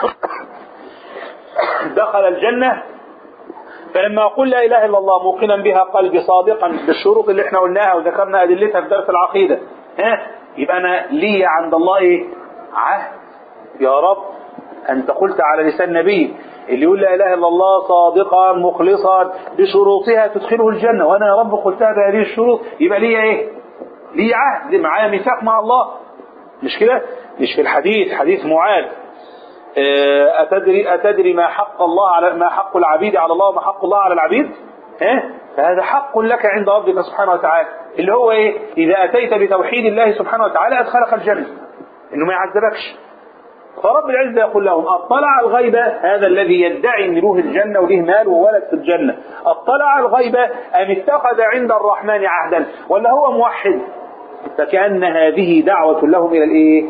دخل الجنة فلما أقول لا إله إلا الله موقنا بها قلبي صادقا بالشروط اللي احنا قلناها وذكرنا أدلتها في درس العقيدة ها يبقى أنا لي عند الله إيه؟ عهد يا رب أنت قلت على لسان نبي اللي يقول لا إله إلا الله صادقا مخلصا بشروطها تدخله الجنة وأنا يا رب قلتها بهذه الشروط يبقى لي إيه؟ لي عهد معايا ميثاق مع الله مش كده؟ مش في الحديث حديث معاذ آه، أتدري أتدري ما حق الله على ما حق العبيد على الله وما حق الله على العبيد؟ ها؟ فهذا حق لك عند ربك سبحانه وتعالى اللي هو إيه؟ إذا أتيت بتوحيد الله سبحانه وتعالى أدخلك الجنة إنه ما يعذبكش فرب العزة يقول لهم اطلع الغيب هذا الذي يدعي ان له الجنة وله مال وولد في الجنة اطلع الغيب ام اتخذ عند الرحمن عهدا ولا هو موحد فكأن هذه دعوة لهم الى الايه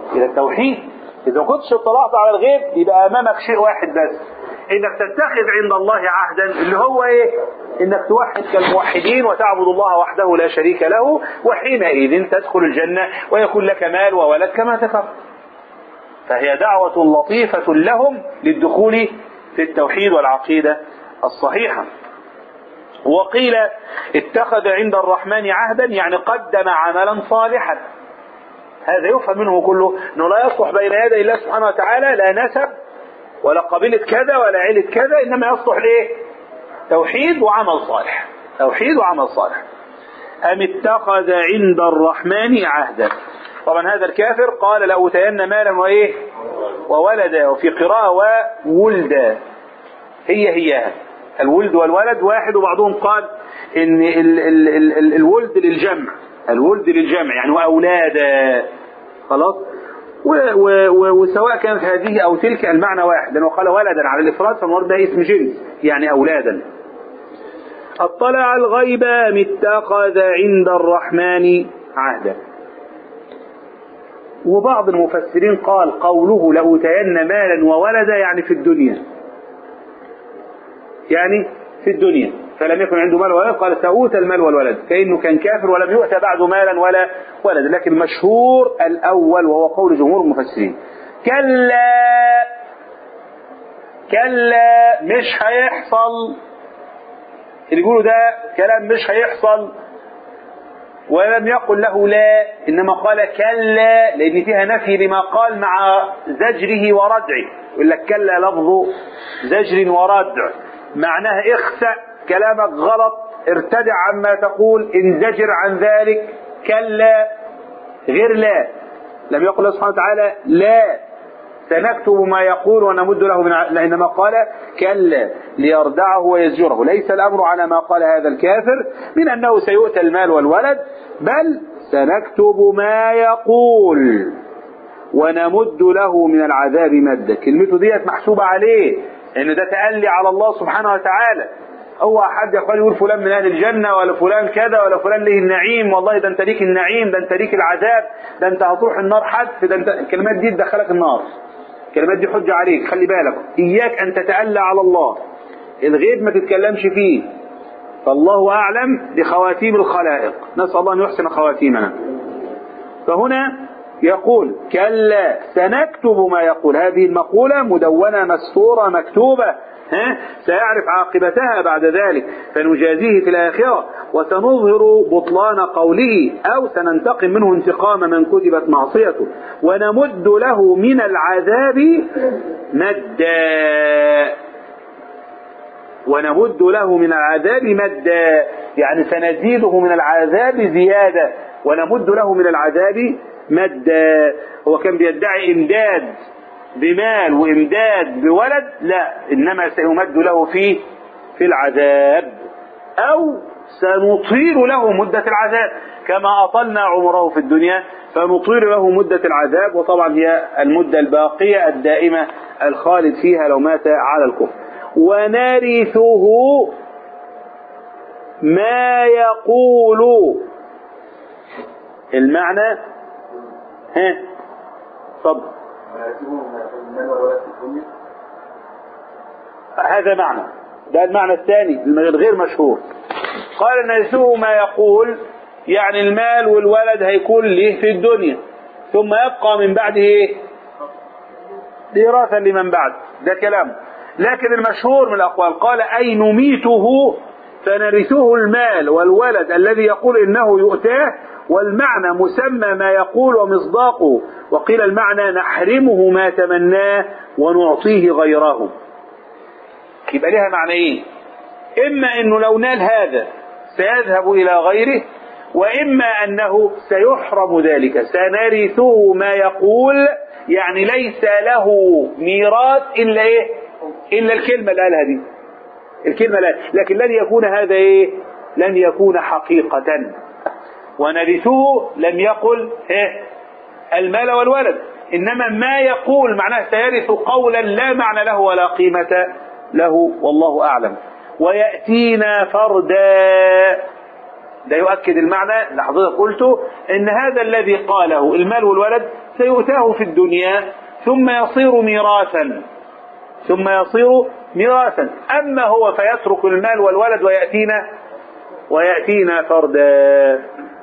إلى التوحيد إذا ما كنتش اطلعت على الغيب يبقى أمامك شيء واحد بس إنك تتخذ عند الله عهدا اللي هو إيه؟ إنك توحد كالموحدين وتعبد الله وحده لا شريك له وحينئذ تدخل الجنة ويكون لك مال وولد كما ذكرت فهي دعوة لطيفة لهم للدخول في التوحيد والعقيدة الصحيحة وقيل اتخذ عند الرحمن عهدا يعني قدم عملا صالحا هذا يفهم منه كله انه لا يصلح بين يدي الله سبحانه وتعالى لا نسب ولا قبيلة كذا ولا عيلة كذا انما يصلح لايه؟ توحيد وعمل صالح توحيد وعمل صالح أم اتخذ عند الرحمن عهدا طبعا هذا الكافر قال لأوتين مالا وإيه وولدا وفي قراءة وولدا هي هي الولد والولد واحد وبعضهم قال إن ال ال ال ال الولد للجمع الولد للجمع يعني وأولادا خلاص و و و وسواء كانت هذه أو تلك المعنى واحد لأنه قال ولدا على الإفراد فالمراد ده اسم جنس يعني أولادا اطلع الغيب ام اتخذ عند الرحمن عهدا وبعض المفسرين قال قوله لأوتين مالا وولدا يعني في الدنيا يعني في الدنيا فلم يكن عنده مال وولد قال سأوتى المال والولد كأنه كان كافر ولم يؤتى بعد مالا ولا ولد لكن مشهور الأول وهو قول جمهور المفسرين كلا كلا مش هيحصل اللي يقولوا ده كلام مش هيحصل ولم يقل له لا إنما قال كلا لأن فيها نفي لما قال مع زجره وردعه يقول لك كلا لفظ زجر وردع معناه اخسأ كلامك غلط ارتدع عما تقول انزجر عن ذلك كلا غير لا لم يقل الله سبحانه وتعالى لا سنكتب ما يقول ونمد له من ع... إنما قال كلا ليردعه ويزجره ليس الأمر على ما قال هذا الكافر من أنه سيؤتى المال والولد بل سنكتب ما يقول ونمد له من العذاب مدا كلمته ديت محسوبة عليه إن ده تألي على الله سبحانه وتعالى هو حد يقول يقول فلان من اهل الجنه ولا فلان كذا ولا فلان له النعيم والله ده انت ليك النعيم ده انت ليك العذاب ده انت هتروح النار حد ده انت الكلمات دي تدخلك النار الكلمات دي حجه عليك خلي بالك اياك ان تتألى على الله الغيب ما تتكلمش فيه فالله اعلم بخواتيم الخلائق نسال الله ان يحسن خواتيمنا فهنا يقول كلا سنكتب ما يقول هذه المقولة مدونة مسطورة مكتوبة ها؟ سيعرف عاقبتها بعد ذلك فنجازيه في الآخرة وسنظهر بطلان قوله أو سننتقم منه انتقام من كتبت معصيته ونمد له من العذاب مدا ونمد له من العذاب مدا يعني سنزيده من العذاب زيادة ونمد له من العذاب مدا هو كان بيدعي إمداد بمال وإمداد بولد لا إنما سيمد له في في العذاب أو سنطيل له مدة العذاب كما أطلنا عمره في الدنيا فنطيل له مدة العذاب وطبعا هي المدة الباقية الدائمة الخالد فيها لو مات على الكفر ونرثه ما يقول المعنى ها اتفضل هذا معنى ده المعنى الثاني الغير مشهور قال نرثه ما يقول يعني المال والولد هيكون له في الدنيا ثم يبقى من بعده ايه إراثا لمن بعد ده كلام لكن المشهور من الأقوال قال أي نميته فنرثه المال والولد الذي يقول إنه يؤتاه والمعنى مسمى ما يقول ومصداقه وقيل المعنى نحرمه ما تمناه ونعطيه غيره يبقى لها معنيين إما أنه لو نال هذا سيذهب إلى غيره وإما أنه سيحرم ذلك سنرثه ما يقول يعني ليس له ميراث إلا إيه إلا الكلمة اللي قالها دي الكلمة لا لكن لن يكون هذا إيه لن يكون حقيقة ونرثه لم يقل إيه المال والولد إنما ما يقول معناه سيرث قولا لا معنى له ولا قيمة له والله أعلم ويأتينا فردا ده يؤكد المعنى اللي حضرتك قلته ان هذا الذي قاله المال والولد سيؤتاه في الدنيا ثم يصير ميراثا ثم يصير ميراثا أما هو فيترك المال والولد ويأتينا ويأتينا فردا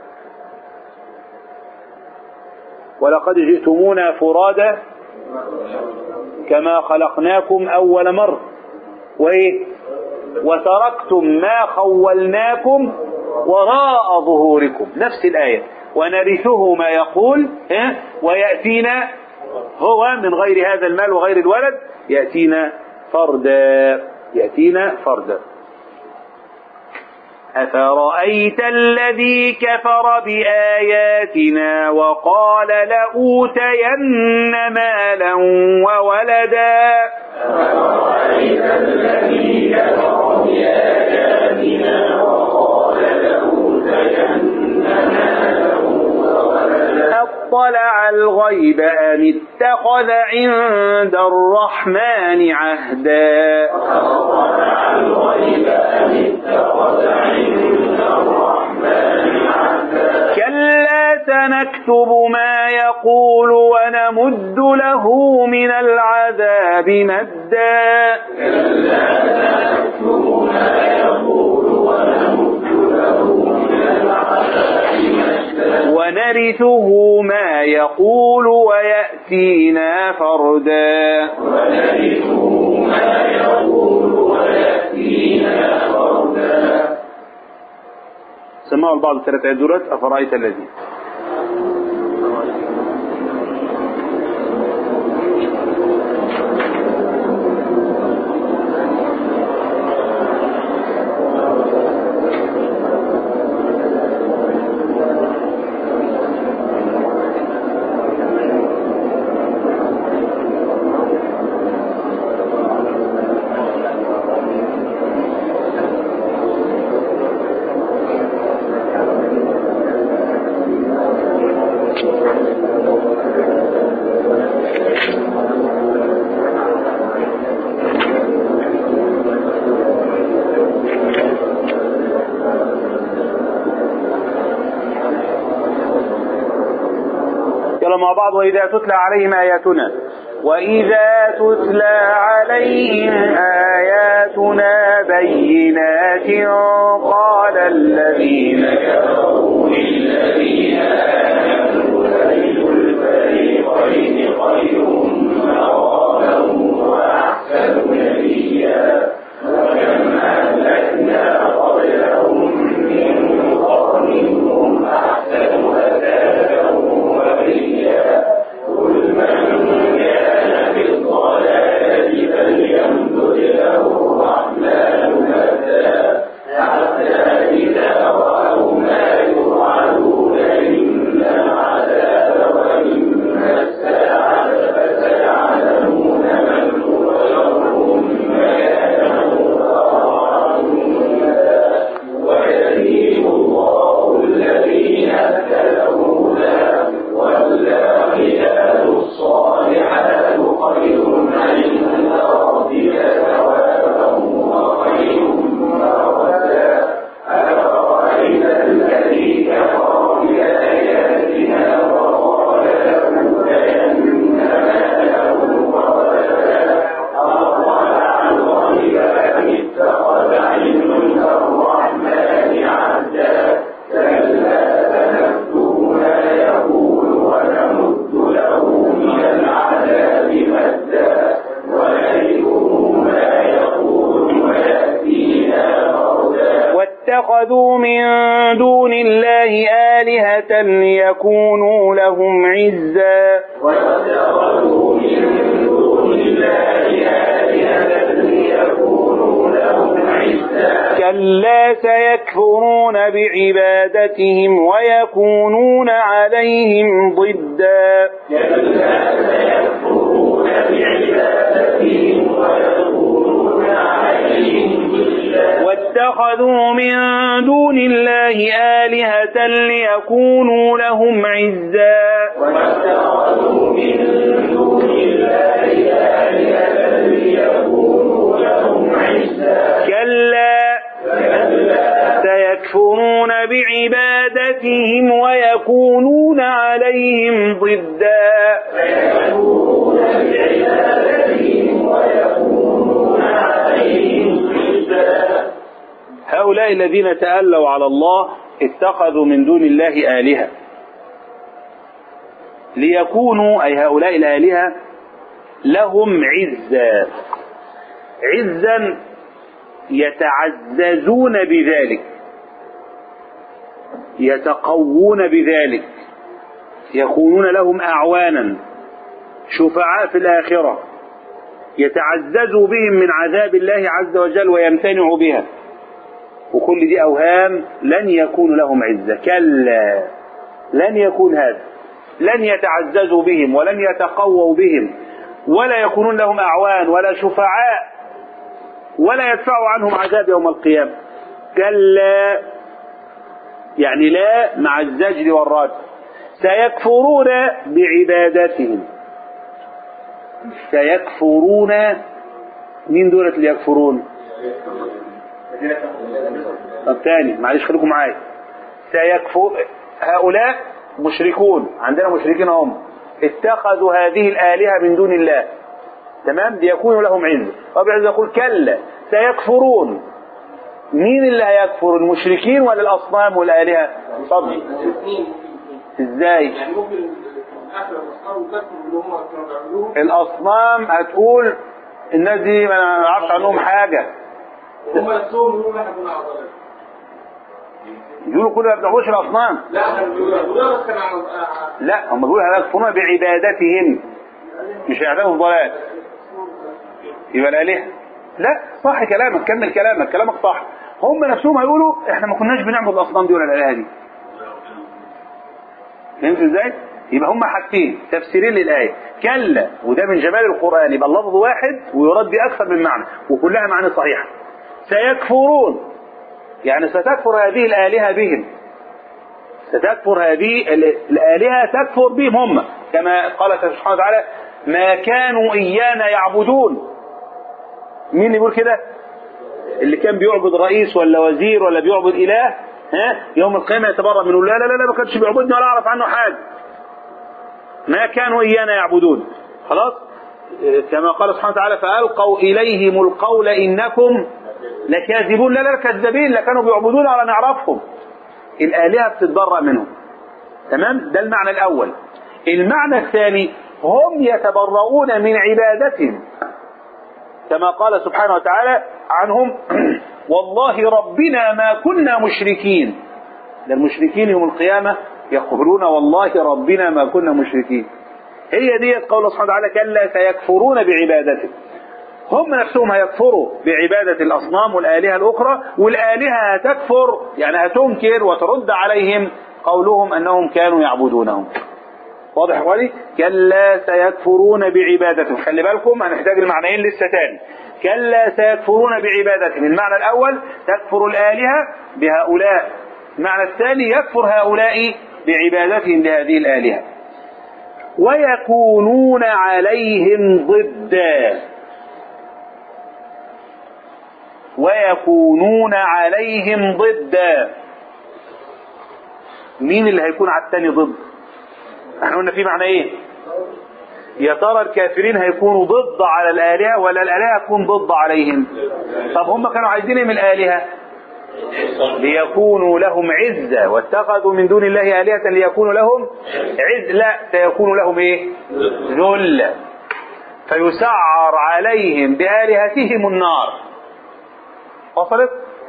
ولقد جئتمونا فرادا كما خلقناكم أول مرة وإيه وتركتم ما خولناكم وراء ظهوركم نفس الآية ونرثه ما يقول ها؟ ويأتينا هو من غير هذا المال وغير الولد يأتينا فردا يأتينا فردا أفرأيت الذي كفر بآياتنا وقال لأوتين مالا وولدا أفرأيت الذي كفر بآياتنا وقال لأوتين مالا وولدا أطلع الغيب أم اتخذ عند الرحمن عهدا أطلع الغيب أم اتخذ عند الرحمن عهدا كلا سنكتب ما يقول ونمد له من العذاب مدا كلا سنكتب ما يقول ونمد له من العذاب مدا ونرثه ما يقول ويأتينا فردا ونرثه ما يقول ويأتينا فردا سمعوا البعض الثلاث آيات دولت أفرأيت الذي يلا مع بعض وإذا تتلى عليهم آياتنا وإذا تتلى عليهم آياتنا بينات قال الذين كفروا للذين آمنوا أي الفريقين خير مقاما وأحسن نبيا وكم أهلكنا قبلهم من قرن هم أحسن أثاثا ورئيا قل من كان في الضلال فليمدد له الرحمن مدا حتى إذا رأوا ما يوعدون إما العذاب وإما الساعة فسيعلمون من هو شر مكانا وأضعف مدا ويزيد الله الذين اهتدوا هدى والباقيات الصالحات خير عند ربك ثوابا وخير مردا أفرأيت الذي كفر بآياتنا وقال لأوتين مالا وولدا أطلع الغيب أم اتخذ عند الرحمن عهدا كلا سنكتب ما يقول ونمد له من العذاب مدا ونرثه ما يقول ويأتينا فردا واتخذوا من دون الله آلهة ليكونوا لهم عزا واتخذوا من دون الله آلهة ليكونوا لهم عزا كلا سيكفرون بعبادتهم ويكونون عليهم ضدا كلا سيكفرون بعبادتهم ويكونون عليهم ضدا واتخذوا من دون الله آلهة ليكونوا لهم عزا واتخذوا من دون الله آلهة ليكونوا لهم عزا كلا كلا سيكفرون بعبادتهم ويكونون عليهم ضدا فيكفرون بعبادتهم ويكونون عليهم ضدا هؤلاء الذين تألوا على الله اتخذوا من دون الله آلهة ليكونوا أي هؤلاء الآلهة لهم عزا عزا يتعززون بذلك يتقوون بذلك يكونون لهم أعوانا شفعاء في الآخرة يتعززوا بهم من عذاب الله عز وجل ويمتنعوا بها وكل دي أوهام لن يكون لهم عزة كلا لن يكون هذا لن يتعززوا بهم ولن يتقووا بهم ولا يكونون لهم أعوان ولا شفعاء ولا يدفعوا عنهم عذاب يوم القيامة كلا يعني لا مع الزجر والرد سيكفرون بعبادتهم سيكفرون مين دولة اللي يكفرون طب تاني معلش خليكم معايا سيكفر هؤلاء مشركون عندنا مشركين هم اتخذوا هذه الآلهة من دون الله تمام ليكونوا لهم عزة رب العزة يقول كلا سيكفرون مين اللي هيكفر المشركين ولا الأصنام والآلهة اتفضل ازاي يعني ممكن اخر الاصنام تكفر اللي هم كانوا بيعملوه الأصنام هتقول الناس دي ما نعرفش عنهم حاجة وهم نفسهم يقولوا احنا كنا على ضلال يقولوا كل ما بتعبدوش الأصنام لا احنا بنقول ده بس كان على على- لا هم بيقولوا هيكفرون بعبادتهم مش هيعتبروا ضلال يبقى الآلهة لا صح كلامك كمل كلامك كلامك صح هم نفسهم هيقولوا احنا ما كناش بنعبد الأصنام دي ولا الآلهة دي فهمت ازاي؟ يبقى هم حاجتين تفسيرين للآية كلا وده من جمال القرآن يبقى اللفظ واحد ويراد بأكثر من معنى وكلها معاني صحيحة سيكفرون يعني ستكفر هذه الآلهة بهم ستكفر هذه ال- الآلهة تكفر بهم هم كما قال سبحانه وتعالى ما كانوا إيانا يعبدون مين اللي يقول كده اللي كان بيعبد رئيس ولا وزير ولا بيعبد إله ها يوم القيامة يتبرأ منه لا لا لا لا ما كانش بيعبدني ولا أعرف عنه حاجة ما كانوا إيانا يعبدون خلاص إيه، كما قال سبحانه وتعالى فألقوا إليهم القول إنكم لكاذبون لا لا كذابين لا كانوا بيعبدون ولا نعرفهم الآلهة بتتبرأ منهم تمام ده المعنى الأول المعنى الثاني هم يتبرؤون من عبادتهم كما قال سبحانه وتعالى عنهم والله ربنا ما كنا مشركين ده المشركين يوم القيامة يقولون والله ربنا ما كنا مشركين هي ديت قول سبحانه وتعالى كلا سيكفرون بعبادته هم نفسهم هيكفروا بعبادة الأصنام والآلهة الأخرى والآلهة هتكفر يعني هتنكر وترد عليهم قولهم أنهم كانوا يعبدونهم واضح يا اخواني كلا سيكفرون بعبادتهم خلي بالكم هنحتاج المعنيين لسه تاني كلا سيكفرون بعبادتهم المعنى الأول تكفر الآلهة بهؤلاء المعنى الثاني يكفر هؤلاء بعبادتهم لهذه الآلهة ويكونون عليهم ضدا ويكونون عليهم ضدا مين اللي هيكون على الثاني ضد احنا قلنا في معنى ايه يا ترى الكافرين هيكونوا ضد على الآلهة ولا الآلهة تكون ضد عليهم طب هم كانوا عايزين ايه من الآلهة ليكونوا لهم عزة واتخذوا من دون الله آلهة ليكونوا لهم عز لا سيكون لهم ايه ذل فيسعر عليهم بآلهتهم النار وصلت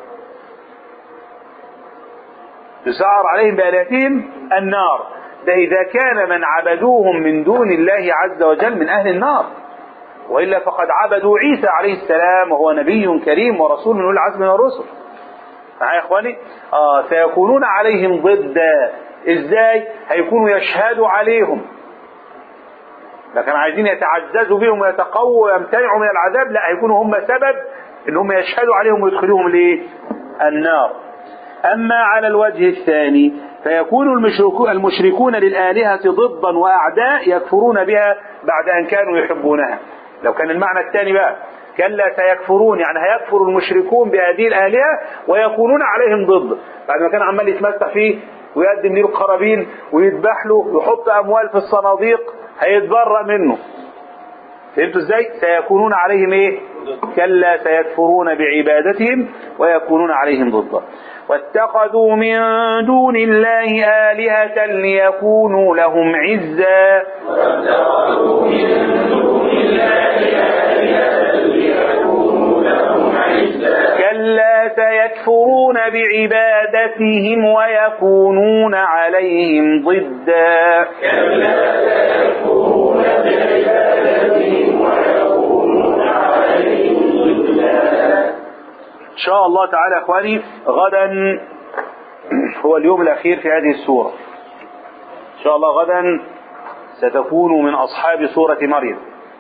يسعر عليهم بآلهتهم النار ده إذا كان من عبدوهم من دون الله عز وجل من أهل النار وإلا فقد عبدوا عيسى عليه السلام وهو نبي كريم ورسول من أولي العزم من الرسل معايا يا إخواني آه سيكونون عليهم ضدا إزاي هيكونوا يشهدوا عليهم لكن عايزين يتعززوا بهم ويتقووا ويمتنعوا من العذاب لا هيكونوا هم سبب ان هم يشهدوا عليهم ويدخلوهم الايه النار اما على الوجه الثاني فيكون المشركون, المشركون للآلهة ضدا وأعداء يكفرون بها بعد أن كانوا يحبونها لو كان المعنى الثاني بقى كلا سيكفرون يعني هيكفر المشركون بهذه الآلهة ويكونون عليهم ضد بعد ما كان عمال يتمسح فيه ويقدم له القرابين ويذبح له ويحط أموال في الصناديق هيتبرأ منه فهمتوا ازاي سيكونون عليهم ايه كلا سيكفرون بعبادتهم ويكونون عليهم ضدا واتخذوا من دون الله آلهة ليكونوا لهم عزا واتخذوا من دون الله آلهة ليكونوا لهم عزا كلا سيكفرون بعبادتهم ويكونون عليهم ضدا كلا سيكفرون بعبادتهم ويكونون عليهم ضدا إن شاء الله تعالى يا إخواني غدا هو اليوم الأخير في هذه السورة إن شاء الله غدا ستكون من أصحاب سورة مريم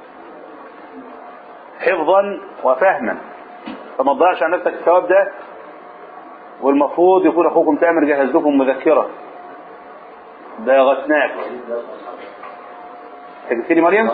حفظا وفهما فما تضيعش على نفسك الثواب ده والمفروض يكون أخوكم تامر جهز لكم مذكرة ده غسناك جبت لي مريم؟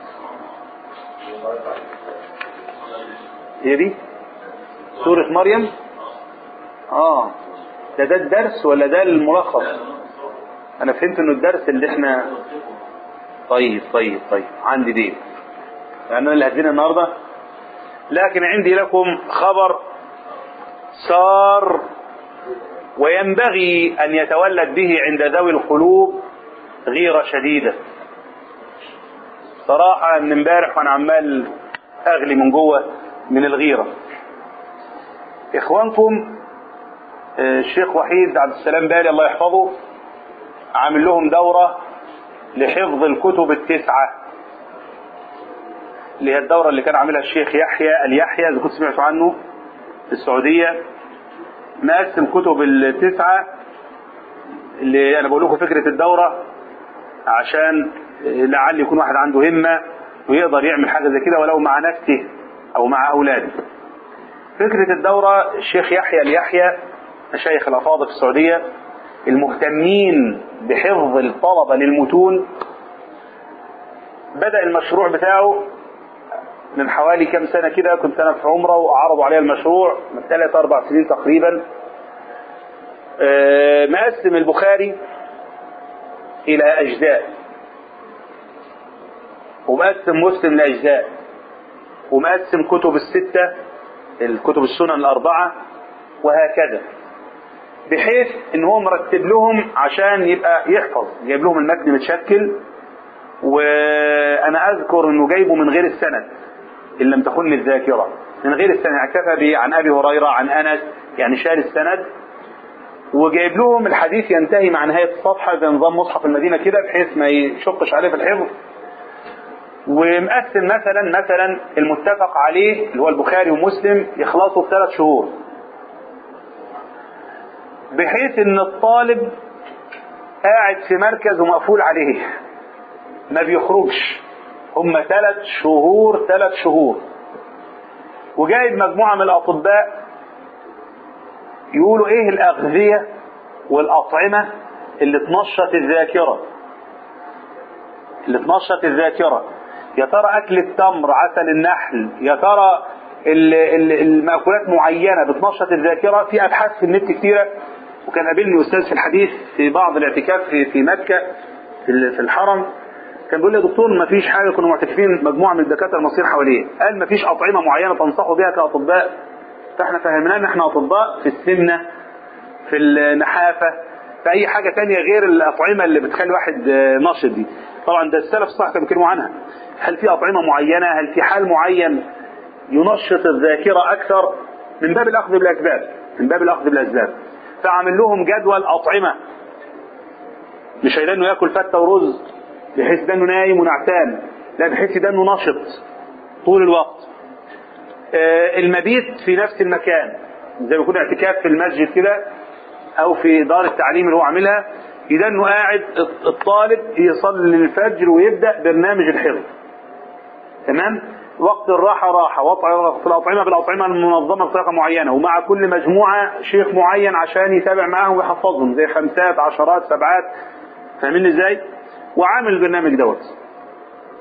هي دي؟ سورة مريم اه ده ده الدرس ولا ده الملخص انا فهمت انه الدرس اللي احنا طيب طيب طيب عندي دي يعني انا اللي هدينا النهارده لكن عندي لكم خبر صار وينبغي ان يتولد به عند ذوي القلوب غيرة شديدة صراحة من امبارح وانا عمال اغلي من جوه من الغيرة اخوانكم آه، الشيخ وحيد عبد السلام بالي الله يحفظه عامل لهم دورة لحفظ الكتب التسعة اللي هي الدورة اللي كان عاملها الشيخ يحيى اليحيى إذا كنت سمعتوا عنه في السعودية مقسم كتب التسعة اللي أنا بقول لكم فكرة الدورة عشان لعل يكون واحد عنده همة ويقدر يعمل حاجة زي كده ولو مع نفسه أو مع أولاده فكرة الدورة الشيخ يحيى اليحيى مشايخ الأفاضل في السعودية المهتمين بحفظ الطلبة للمتون بدأ المشروع بتاعه من حوالي كام سنة كده كنت أنا في عمرة وعرضوا عليا المشروع من ثلاث أربع سنين تقريبا آه، مقسم البخاري إلى أجزاء ومقسم مسلم لأجزاء ومقسم كتب الستة الكتب السنن الأربعة وهكذا بحيث ان هو مرتب لهم عشان يبقى يحفظ جايب لهم المتن متشكل وانا اذكر انه جايبه من غير السند ان لم تخن الذاكره من غير السند اكتفى به عن ابي هريره عن انس يعني شال السند وجايب لهم الحديث ينتهي مع نهايه الصفحه زي نظام مصحف المدينه كده بحيث ما يشقش عليه في الحفظ ومقسم مثلا مثلا المتفق عليه اللي هو البخاري ومسلم يخلصوا في ثلاث شهور بحيث ان الطالب قاعد في مركز ومقفول عليه ما بيخرجش هم ثلاث شهور ثلاث شهور وجايب مجموعة من الأطباء يقولوا إيه الأغذية والأطعمة اللي تنشط الذاكرة اللي تنشط الذاكرة يا ترى أكل التمر عسل النحل يا ترى ال- ال- المأكولات معينة بتنشط الذاكرة في أبحاث في النت كتيرة وكان قابلني أستاذ في الحديث في بعض الاعتكاف في, في مكة في ال- في الحرم كان بيقول لي يا دكتور ما فيش حاجة كنا معتكفين مجموعة من الدكاترة المصريين حواليه قال ما فيش أطعمة معينة تنصحوا بها كأطباء فاحنا فهمناه ان احنا أطباء في السمنة في النحافة في أي حاجة تانية غير الأطعمة اللي بتخلي واحد آه، نشط دي طبعا ده السلف الصح كانوا بيتكلموا عنها هل في أطعمة معينة هل في حال معين ينشط الذاكرة أكثر من باب الأخذ بالأسباب من باب الأخذ بالأسباب فعمل لهم جدول أطعمة مش هيلاقي انه ياكل فتة ورز بحيث ده انه نايم ونعسان لا بحيث ده انه نشط طول الوقت آه، المبيت في نفس المكان زي ما يكون اعتكاف في المسجد كده او في دار التعليم اللي هو عاملها يبقى انه قاعد الطالب يصلي الفجر ويبدا برنامج الحفظ تمام وقت الراحة راحة وقت الأطعمة بالأطعمة المنظمة بطريقة معينة ومع كل مجموعة شيخ معين عشان يتابع معاهم ويحفظهم زي خمسات عشرات سبعات فاهمين ازاي؟ وعامل البرنامج دوت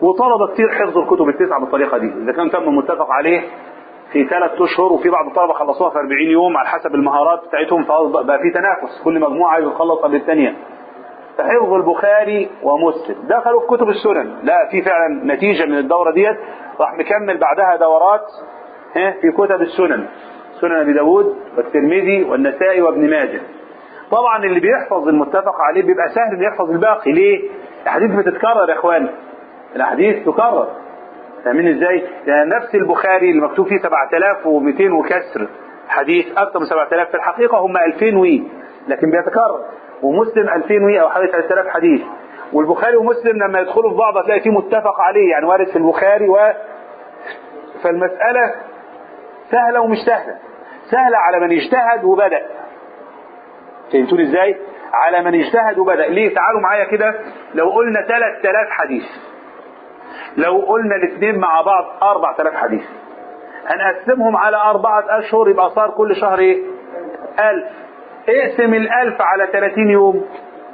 وطلبة كتير حفظوا الكتب التسعة بالطريقة دي إذا كان تم متفق عليه في ثلاث أشهر وفي بعض الطلبة خلصوها في 40 يوم على حسب المهارات بتاعتهم فبقى في تنافس كل مجموعة عايز تخلص قبل الثانية فحفظ البخاري ومسلم دخلوا في كتب السنن لا في فعلا نتيجة من الدورة ديت راح مكمل بعدها دورات ها، في كتب السنن سنن أبي داود والترمذي والنسائي وابن ماجه طبعا اللي بيحفظ المتفق عليه بيبقى سهل انه يحفظ الباقي ليه؟ الأحاديث بتتكرر يا إخوان الأحاديث تكرر فاهمين ازاي؟ يعني نفس البخاري اللي مكتوب فيه 7200 وكسر حديث اكثر من 7000 في الحقيقه هم 2000 وي لكن بيتكرر ومسلم 2000 وي او حوالي 3000 حديث والبخاري ومسلم لما يدخلوا في بعض هتلاقي فيه متفق عليه يعني وارد في البخاري و فالمساله سهله ومش سهله سهله على من اجتهد وبدا فهمتوني ازاي؟ على من اجتهد وبدا ليه؟ تعالوا معايا كده لو قلنا 3000 حديث لو قلنا الاثنين مع بعض 4000 حديث هنقسمهم على أربعة أشهر يبقى صار كل شهر إيه؟ 1000 اقسم الألف على 30 يوم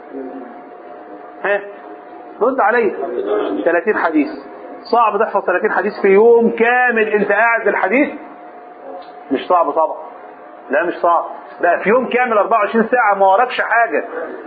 ها رد علي 30 حديث صعب تحفظ 30 حديث في يوم كامل انت قاعد بالحديث مش صعب طبعا لا مش صعب لا في يوم كامل 24 ساعة ما وراكش حاجة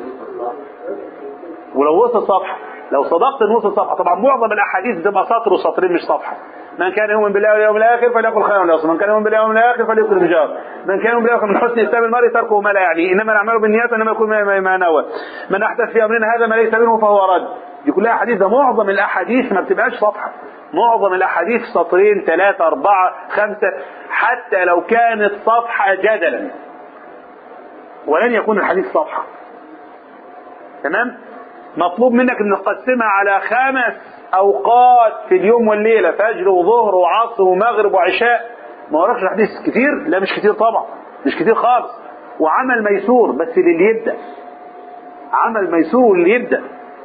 ولو وصل صفحة لو صدقت ان وصل صفحة طبعا معظم الاحاديث بتبقى سطر وسطرين مش صفحة من كان يؤمن بالله واليوم الاخر فليقل خيرا ليصمت من كان يؤمن بالله واليوم الاخر فليكرم بجار من كان يؤمن بالله من حسن اسلام المرء تركه ما لا يعني انما الاعمال بالنيات انما يكون ما ما نوى من احدث في امرنا هذا ما ليس منه فهو رد دي كلها احاديث ده معظم الاحاديث ما بتبقاش صفحة معظم الاحاديث سطرين ثلاثة أربعة خمسة حتى لو كانت صفحة جدلا ولن يكون الحديث صفحة تمام مطلوب منك ان تقسمها على خمس اوقات في اليوم والليله فجر وظهر وعصر ومغرب وعشاء ما وراكش حديث كتير لا مش كتير طبعا مش كتير خالص وعمل ميسور بس للي يبدا عمل ميسور للي يبدا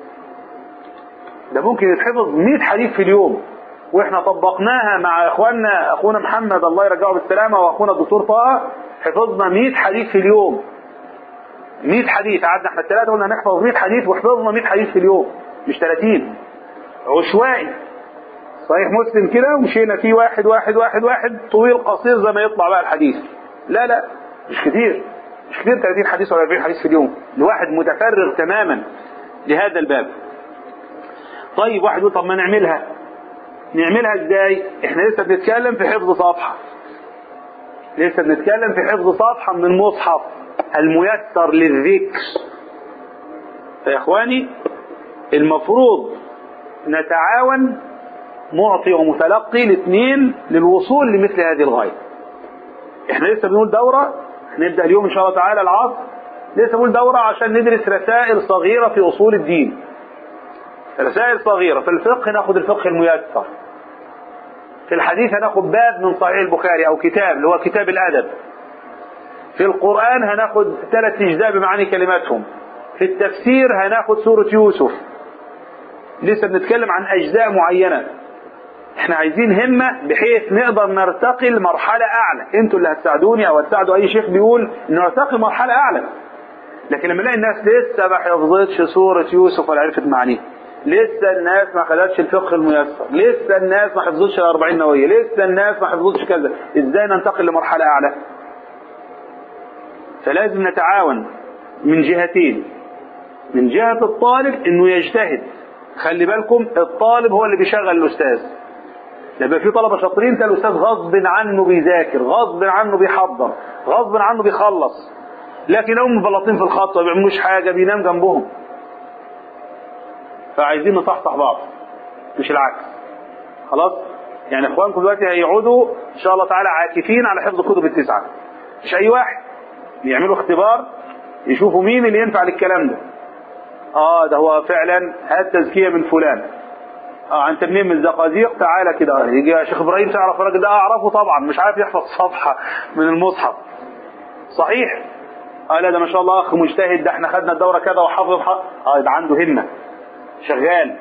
ده ممكن يتحفظ 100 حديث في اليوم واحنا طبقناها مع اخواننا اخونا محمد الله يرجعه بالسلامه واخونا الدكتور طه حفظنا 100 حديث في اليوم 100 حديث قعدنا احنا الثلاثه قلنا نحفظ 100 حديث وحفظنا 100 حديث في اليوم مش 30 عشوائي صحيح مسلم كده ومشينا فيه واحد واحد واحد واحد طويل قصير زي ما يطلع بقى الحديث لا لا مش كتير مش كتير 30 حديث ولا 40 حديث في اليوم الواحد متفرغ تماما لهذا الباب طيب واحد يقول طب ما نعملها نعملها ازاي احنا لسه بنتكلم في حفظ صفحة لسه بنتكلم في حفظ صفحة من المصحف الميسر للذكر يا اخواني المفروض نتعاون معطي ومتلقي الاثنين للوصول لمثل هذه الغاية احنا لسه بنقول دورة نبدأ اليوم ان شاء الله تعالى العصر لسه بنقول دورة عشان ندرس رسائل صغيرة في اصول الدين رسائل صغيرة في الفقه ناخد الفقه الميسر في الحديث هناخد باب من صحيح البخاري او كتاب اللي هو كتاب الادب في القرآن هناخد ثلاث اجزاء بمعاني كلماتهم في التفسير هناخد سورة يوسف لسه بنتكلم عن اجزاء معينة احنا عايزين همة بحيث نقدر نرتقي لمرحلة اعلى انتوا اللي هتساعدوني او هتساعدوا اي شيخ بيقول ان نرتقي مرحلة اعلى لكن لما نلاقي الناس لسه ما حفظتش سورة يوسف ولا عرفت معانيها لسه الناس ما خدتش الفقه الميسر لسه الناس ما حفظتش الأربعين نووية لسه الناس ما حفظتش كذا ازاي ننتقل لمرحلة أعلى فلازم نتعاون من جهتين من جهة الطالب انه يجتهد خلي بالكم الطالب هو اللي بيشغل الأستاذ لما في طلبة شاطرين تلاقي الأستاذ غصب عنه بيذاكر غصب عنه بيحضر غصب عنه بيخلص لكن هم مبلطين في الخط ما بيعملوش حاجة بينام جنبهم فعايزين نصحصح بعض مش العكس خلاص يعني اخوانكم دلوقتي هيقعدوا ان شاء الله تعالى عاكفين على حفظ كتب التسعه مش اي واحد يعملوا اختبار يشوفوا مين اللي ينفع للكلام ده اه ده هو فعلا هات تزكيه من فلان اه انت منين من الزقازيق تعالى كده يجي يا شيخ ابراهيم تعرف الراجل ده اعرفه طبعا مش عارف يحفظ صفحه من المصحف صحيح اه لا ده ما شاء الله اخ مجتهد ده احنا خدنا الدوره كذا وحافظ اه يبقى عنده همه شغال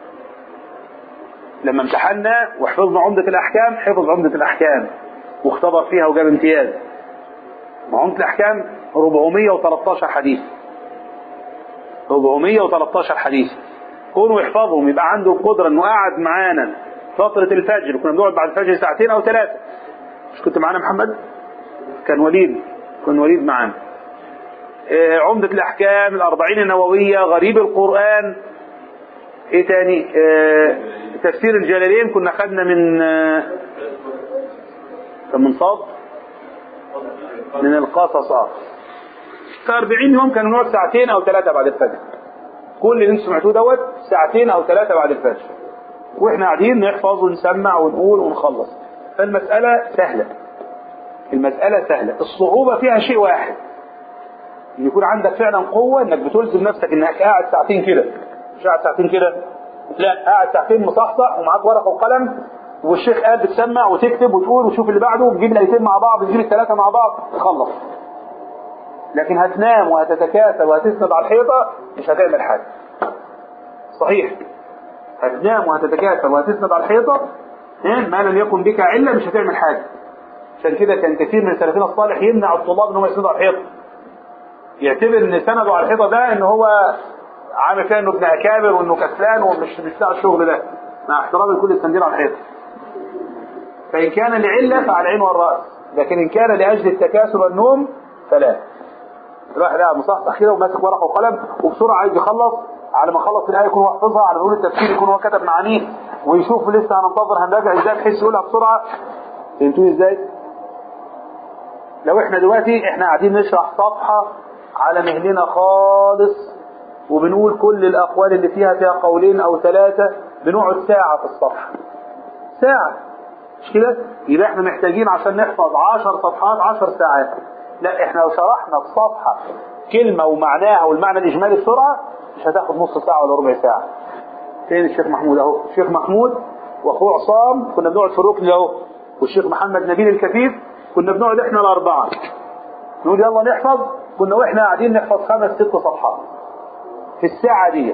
لما امتحنا وحفظنا عمدة الأحكام حفظ عمدة الأحكام واختبر فيها وجاب امتياز عمدة الأحكام 413 حديث 413 حديث كونه يحفظهم يبقى عنده القدرة انه قاعد معانا فترة الفجر كنا بنقعد بعد الفجر ساعتين او ثلاثة مش كنت معانا محمد كان وليد كان وليد معانا آه، عمدة الأحكام الأربعين النووية غريب القرآن إيه تاني آه، تفسير الجلالين كنا خدنا من آه، كان من صاد من القصص اه في 40 يوم كانوا نقعد ساعتين أو ثلاثة بعد الفجر كل اللي انتم سمعتوه دوت ساعتين أو ثلاثة بعد الفجر واحنا قاعدين نحفظ ونسمع ونقول ونخلص فالمسألة سهلة المسألة سهلة الصعوبة فيها شيء واحد ان يكون عندك فعلا قوة انك بتلزم نفسك انك قاعد ساعتين كده مش قاعد ساعتين كده لا قاعد ساعتين مصحصح ومعاك ورقة وقلم والشيخ قاعد بتسمع وتكتب وتقول وتشوف اللي بعده وتجيب الايتين مع بعض وتجيب الثلاثة مع بعض تخلص لكن هتنام وهتتكاسل وهتسند على الحيطة مش هتعمل حاجة صحيح هتنام وهتتكاسل وهتسند على الحيطة إيه؟ ما لم يكن بك علة مش هتعمل حاجة عشان كده كان كثير من سلفنا الصالح يمنع الطلاب ان هم يسندوا على الحيطة يعتبر ان سنده على الحيطة ده ان هو عامل فيها انه ابن اكابر وانه كسلان ومش مش بتاع الشغل ده مع احترام لكل السندين على الحيطة فإن كان لعلة فعلى العين والرأس لكن إن كان لأجل التكاسل والنوم فلا الواحد قاعد مصحصح كده وماسك ورقة وقلم وبسرعة عايز يخلص على ما خلص الآية يكون هو حافظها على ما يقول التفسير يكون هو كتب معانيه ويشوف لسه هننتظر هنراجع ازاي بحيث يقولها بسرعة فهمتوني ازاي؟ لو احنا دلوقتي احنا قاعدين نشرح صفحة على مهلنا خالص وبنقول كل الأقوال اللي فيها فيها قولين أو ثلاثة بنقعد ساعة في الصفحة ساعة مش كده؟ يبقى احنا محتاجين عشان نحفظ عشر صفحات عشر ساعات لا احنا لو شرحنا الصفحة كلمة ومعناها والمعنى الإجمالي بسرعة مش هتاخد نص ساعة ولا ربع ساعة فين الشيخ محمود اهو الشيخ محمود واخوه عصام كنا بنقعد في الركن اهو والشيخ محمد نبيل الكفيف كنا بنقعد احنا الأربعة نقول يلا نحفظ كنا واحنا قاعدين نحفظ خمس ست صفحات في الساعة ديت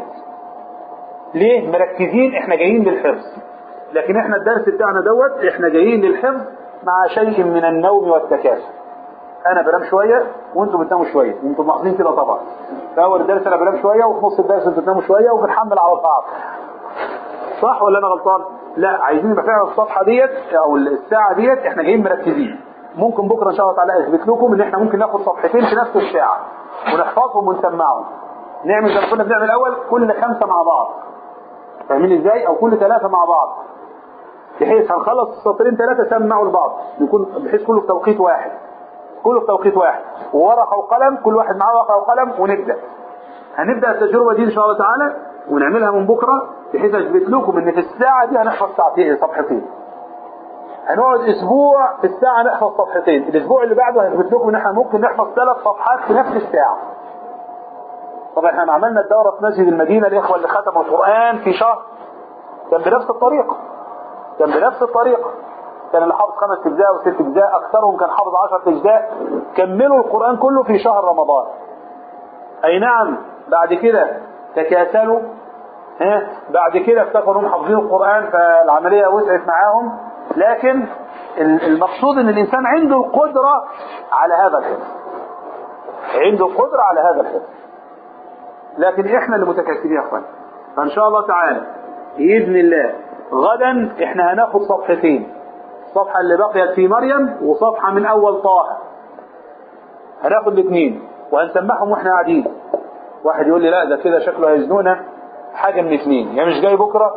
ليه مركزين احنا جايين للحفظ لكن احنا الدرس بتاعنا دوت احنا جايين للحفظ مع شيء من النوم والتكاسل انا بنام شوية وانتم بتناموا شوية وانتم ملاحظين كده طبعا في اول الدرس انا بنام شوية وفي نص الدرس انتم بتناموا شوية وبنحمل على بعض صح ولا انا غلطان لا عايزين يبقى فعلا الصفحة ديت او الساعة ديت احنا جايين مركزين ممكن بكرة ان شاء الله تعالى اثبت لكم ان احنا ممكن ناخد صفحتين في نفس الساعة ونحفظهم ونسمعهم نعمل زي ما كنا بنعمل الاول كل خمسة مع بعض فاهمين ازاي او كل ثلاثة مع بعض بحيث هنخلص السطرين ثلاثة سمعوا لبعض يكون بحيث كله في توقيت واحد كله في توقيت واحد وورقة وقلم كل واحد معاه ورقة وقلم ونبدأ هنبدأ التجربة دي ان شاء الله تعالى ونعملها من بكرة بحيث اثبت لكم ان في الساعة دي هنحفظ ساعتين صفحتين هنقعد اسبوع في الساعة نحفظ صفحتين الاسبوع اللي بعده هنثبت لكم ان احنا ممكن نحفظ ثلاث صفحات في نفس الساعة طبعا احنا عملنا الدورة في مسجد المدينة الاخوة اللي ختموا القرآن في شهر كان بنفس الطريقة كان بنفس الطريقة كان اللي حافظ خمس اجزاء وست اجزاء اكثرهم كان حافظ عشر اجزاء كملوا القرآن كله في شهر رمضان اي نعم بعد كده تكاسلوا ها بعد كده افتكروا انهم حافظين القرآن فالعملية وسعت معاهم لكن المقصود ان الانسان عنده القدرة على هذا الحفظ عنده القدرة على هذا الحفظ لكن احنا اللي متكاسلين يا اخوان فان شاء الله تعالى باذن الله غدا احنا هناخد صفحتين الصفحة اللي بقيت في مريم وصفحة من اول طه هناخد الاثنين وهنسمعهم واحنا قاعدين واحد يقول لي لا ده كده شكله هيزنونا حاجة من اثنين يا مش جاي بكرة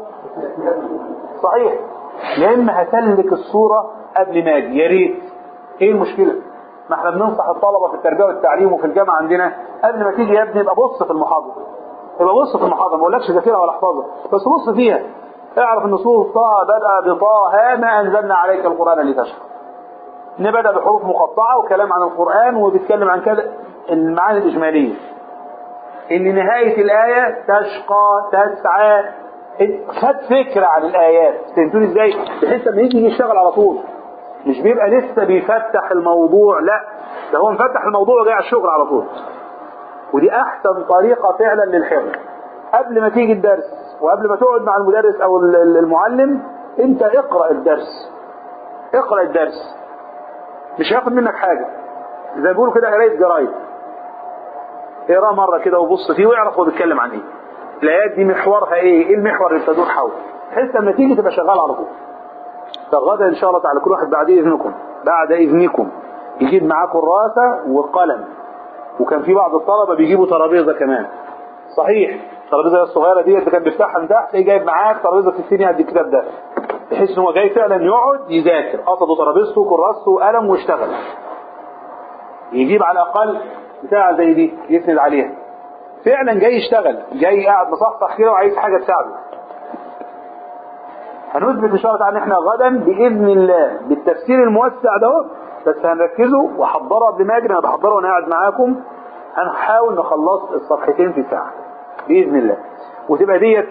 صحيح يا اما هسلك الصورة قبل ما اجي يا ريت ايه المشكلة ما احنا بننصح الطلبة في التربية والتعليم وفي الجامعة عندنا قبل ما تيجي يا ابني يبقى بص في المحاضرة يبقى بص في المحاضرة ما اقولكش ذاكرها ولا احفظها بس بص فيها اعرف ان سورة طه بدأ بطه ما انزلنا عليك القرآن لتشقى ان بدأ بحروف مقطعة وكلام عن القرآن وبيتكلم عن كذا المعاني الإجمالية ان نهاية الآية تشقى تسعى خد فكرة عن الآيات فهمتوني ازاي بحيث لما يجي يشتغل على طول مش بيبقى لسه بيفتح الموضوع لا ده هو مفتح الموضوع وجاي على الشغل على طول ودي احسن طريقة فعلا للحفظ قبل ما تيجي الدرس وقبل ما تقعد مع المدرس او المعلم انت اقرأ الدرس اقرأ الدرس مش هياخد منك حاجة زي ما بيقولوا كده قراية جرايد اقراه مرة كده وبص فيه واعرف هو بيتكلم عن ايه الايات دي محورها ايه ايه المحور اللي بتدور حوله بحيث لما تيجي تبقى شغال على طول فغدا ان شاء الله تعالى كل واحد بعد اذنكم بعد اذنكم يجيب معاه كراسه وقلم وكان في بعض الطلبه بيجيبوا ترابيزه كمان صحيح الترابيزه الصغيره دي اللي كان بيفتحها من تحت تلاقيه جايب معاه ترابيزه 60 قد الكتاب ده بحيث ان هو جاي فعلا يقعد يذاكر قصده ترابيزته كراسته وقلم واشتغل يجيب على الاقل بتاع زي دي يسند عليها فعلا جاي يشتغل جاي قاعد مصحصح كده وعايز حاجه تساعده هنثبت ان شاء الله تعالى ان احنا غدا باذن الله بالتفسير الموسع ده بس هنركزه واحضره قبل ما اجي انا بحضره وانا قاعد معاكم هنحاول نخلص الصفحتين في ساعه باذن الله وتبقى ديت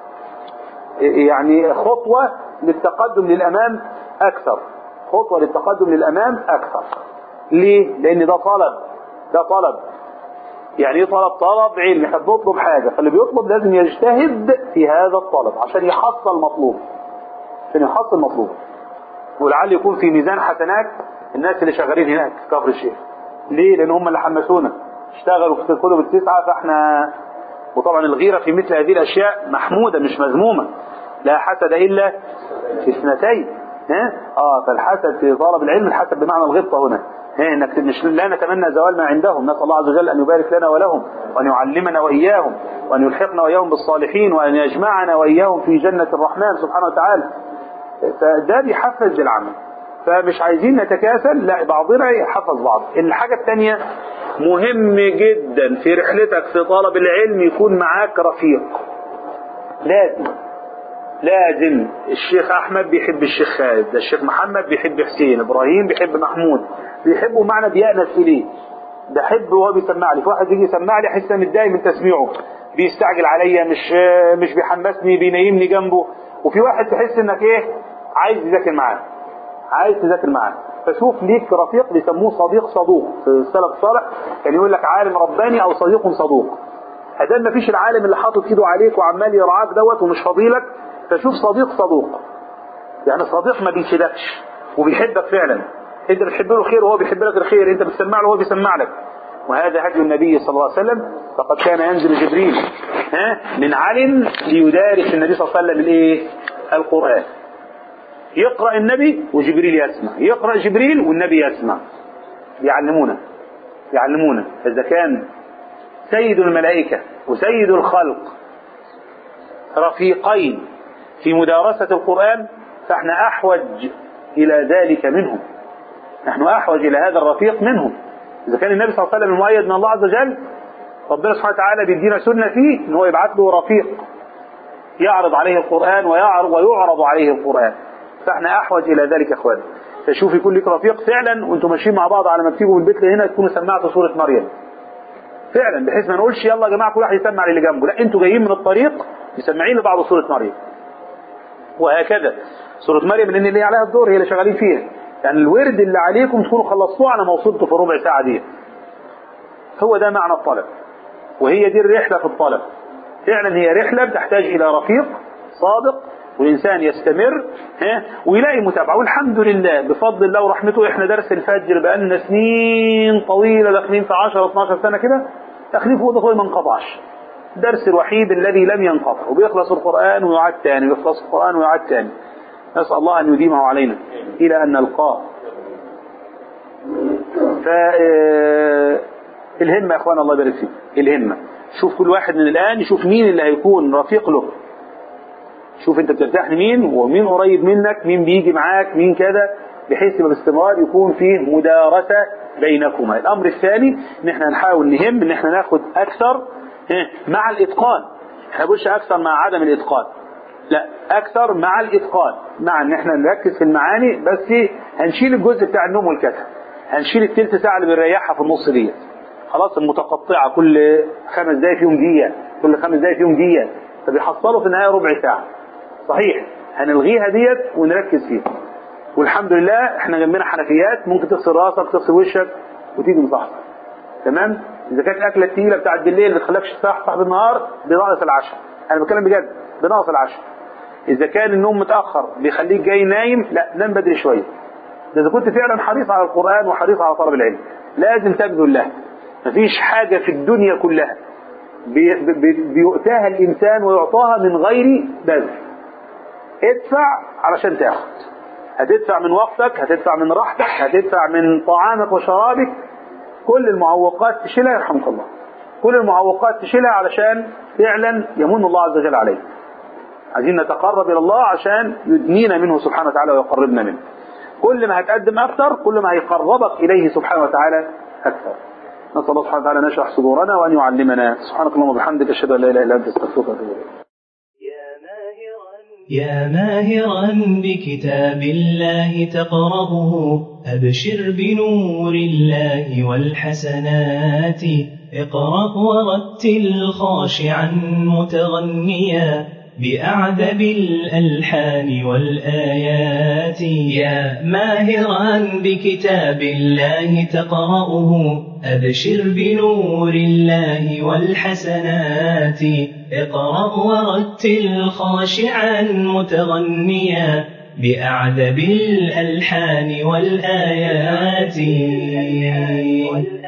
يعني خطوه للتقدم للامام اكثر خطوه للتقدم للامام اكثر ليه؟ لان ده طلب ده طلب يعني ايه طلب طلب علم احنا بنطلب حاجه فاللي بيطلب لازم يجتهد في هذا الطلب عشان يحصل مطلوب عشان يحصل مطلوب ولعل يكون في ميزان حسنات الناس اللي شغالين هناك في كفر الشيخ ليه لان هم اللي حمسونا اشتغلوا في الكتب التسعه فاحنا وطبعا الغيره في مثل هذه الاشياء محموده مش مذمومه لا حسد الا في اثنتين ها اه فالحسد في طلب العلم الحسد بمعنى الغبطه هنا ها انك مش لا نتمنى زوال ما عندهم نسال الله عز وجل ان يبارك لنا ولهم وان يعلمنا واياهم وان يلحقنا واياهم بالصالحين وان يجمعنا واياهم في جنه الرحمن سبحانه وتعالى فده بيحفز بالعمل فمش عايزين نتكاسل لا بعضنا يحفز بعض الحاجة الثانية مهم جدا في رحلتك في طلب العلم يكون معاك رفيق لازم لازم الشيخ احمد بيحب الشيخ خالد ده الشيخ محمد بيحب حسين ابراهيم بيحب محمود بيحبه معنى بيأنس اليه بحب وهو بيسمع لي في واحد يجي يسمع لي احس متضايق من تسميعه بيستعجل عليا مش مش بيحمسني بينيمني جنبه وفي واحد تحس انك ايه عايز يذاكر معاه عايز تذاكر معاه فشوف ليك رفيق بيسموه صديق صدوق في السلف الصالح كان يقول لك عالم رباني او صديق صدوق هذا ما فيش العالم اللي حاطط ايده عليك وعمال يرعاك دوت ومش فضيلك فشوف صديق صدوق يعني صديق ما بيشدكش وبيحبك فعلا انت بتحب له الخير وهو بيحب لك الخير انت بتسمع له وهو بيسمع لك وهذا هدي النبي صلى الله عليه وسلم فقد كان ينزل جبريل ها من علم ليدارس النبي صلى الله عليه وسلم الايه القران يقرا النبي وجبريل يسمع يقرا جبريل والنبي يسمع يعلمونا يعلمونا اذا كان سيد الملائكه وسيد الخلق رفيقين في مدارسه القران فاحنا احوج الى ذلك منهم نحن احوج الى هذا الرفيق منهم اذا كان النبي صلى الله عليه وسلم المؤيد من الله عز وجل ربنا سبحانه وتعالى بيدينا سنه فيه ان هو يبعث له رفيق يعرض عليه القران ويعرض ويعرض عليه القران فاحنا احوج الى ذلك يا اخوان فشوف يكون لك رفيق فعلا وانتم ماشيين مع بعض على ما بتيجوا من البيت لهنا تكونوا سمعتوا سوره مريم فعلا بحيث ما نقولش يلا يا جماعه كل واحد يسمع للي جنبه لا انتوا جايين من الطريق مسمعين لبعض سوره مريم وهكذا سوره مريم لان اللي عليها الدور هي اللي شغالين فيها يعني الورد اللي عليكم تكونوا خلصتوه على ما وصلتوا في ربع ساعه دي هو ده معنى الطلب وهي دي الرحله في الطلب فعلا هي رحله بتحتاج الى رفيق صادق والإنسان يستمر ها ويلاقي متابعة والحمد لله بفضل الله ورحمته إحنا درس الفجر بقالنا سنين طويلة داخلين في 10 12 سنة كده داخلين فوق ده ما انقطعش الدرس الوحيد الذي لم ينقطع وبيخلص القرآن ويعاد تاني ويخلص القرآن ويعاد تاني نسأل الله أن يديمه علينا إلى أن نلقاه ف الهمة يا اخوان الله يبارك فيك الهمة شوف كل واحد من الآن يشوف مين اللي هيكون رفيق له شوف انت بترتاح لمين ومين قريب منك مين بيجي معاك مين كذا بحيث يبقى باستمرار يكون فيه مدارسة بينكما الأمر الثاني ان احنا نحاول نهم ان احنا ناخد أكثر مع الإتقان احنا بقولش أكثر مع عدم الإتقان لا أكثر مع الإتقان مع ان احنا نركز في المعاني بس هنشيل الجزء بتاع النوم والكسل هنشيل التلت ساعة اللي بنريحها في النص ديت خلاص المتقطعة كل خمس دقايق فيهم دقيقة كل خمس دقايق فيهم دقيقة فبيحصلوا في النهاية ربع ساعة صحيح هنلغيها ديت ونركز فيها والحمد لله احنا جنبنا حنفيات ممكن تغسل راسك تغسل وشك وتيجي مصحصح تمام اذا كانت الاكله الثقيله بتاعت بالليل ما تخليكش تصحصح بالنهار بناقص العشاء انا بتكلم بجد بناقص العشاء اذا كان النوم متاخر بيخليك جاي نايم لا نام بدري شويه ده اذا كنت فعلا حريص على القران وحريص على طلب العلم لازم تبذل له مفيش حاجه في الدنيا كلها بي- بي- بيؤتاها الإنسان ويعطاها من غير بذل ادفع علشان تاخد هتدفع من وقتك هتدفع من راحتك هتدفع من طعامك وشرابك كل المعوقات تشيلها يرحمك الله كل المعوقات تشيلها علشان فعلا يمن الله عز وجل عليك عايزين نتقرب الى الله عشان يدنينا منه سبحانه وتعالى ويقربنا منه كل ما هتقدم اكثر كل ما هيقربك اليه سبحانه وتعالى اكثر نسال الله سبحانه وتعالى ان يشرح صدورنا وان يعلمنا سبحانك اللهم وبحمدك اشهد ان لا اله الا انت استغفرك واتوب اليك يا ماهرا بكتاب الله تقرأه أبشر بنور الله والحسنات اقرأ ورتل خاشعا متغنيا بأعذب الألحان والآيات يا ماهرا بكتاب الله تقرأه أبشر بنور الله والحسنات اقرأ ورتل خاشعا متغنيا بأعذب الألحان والآيات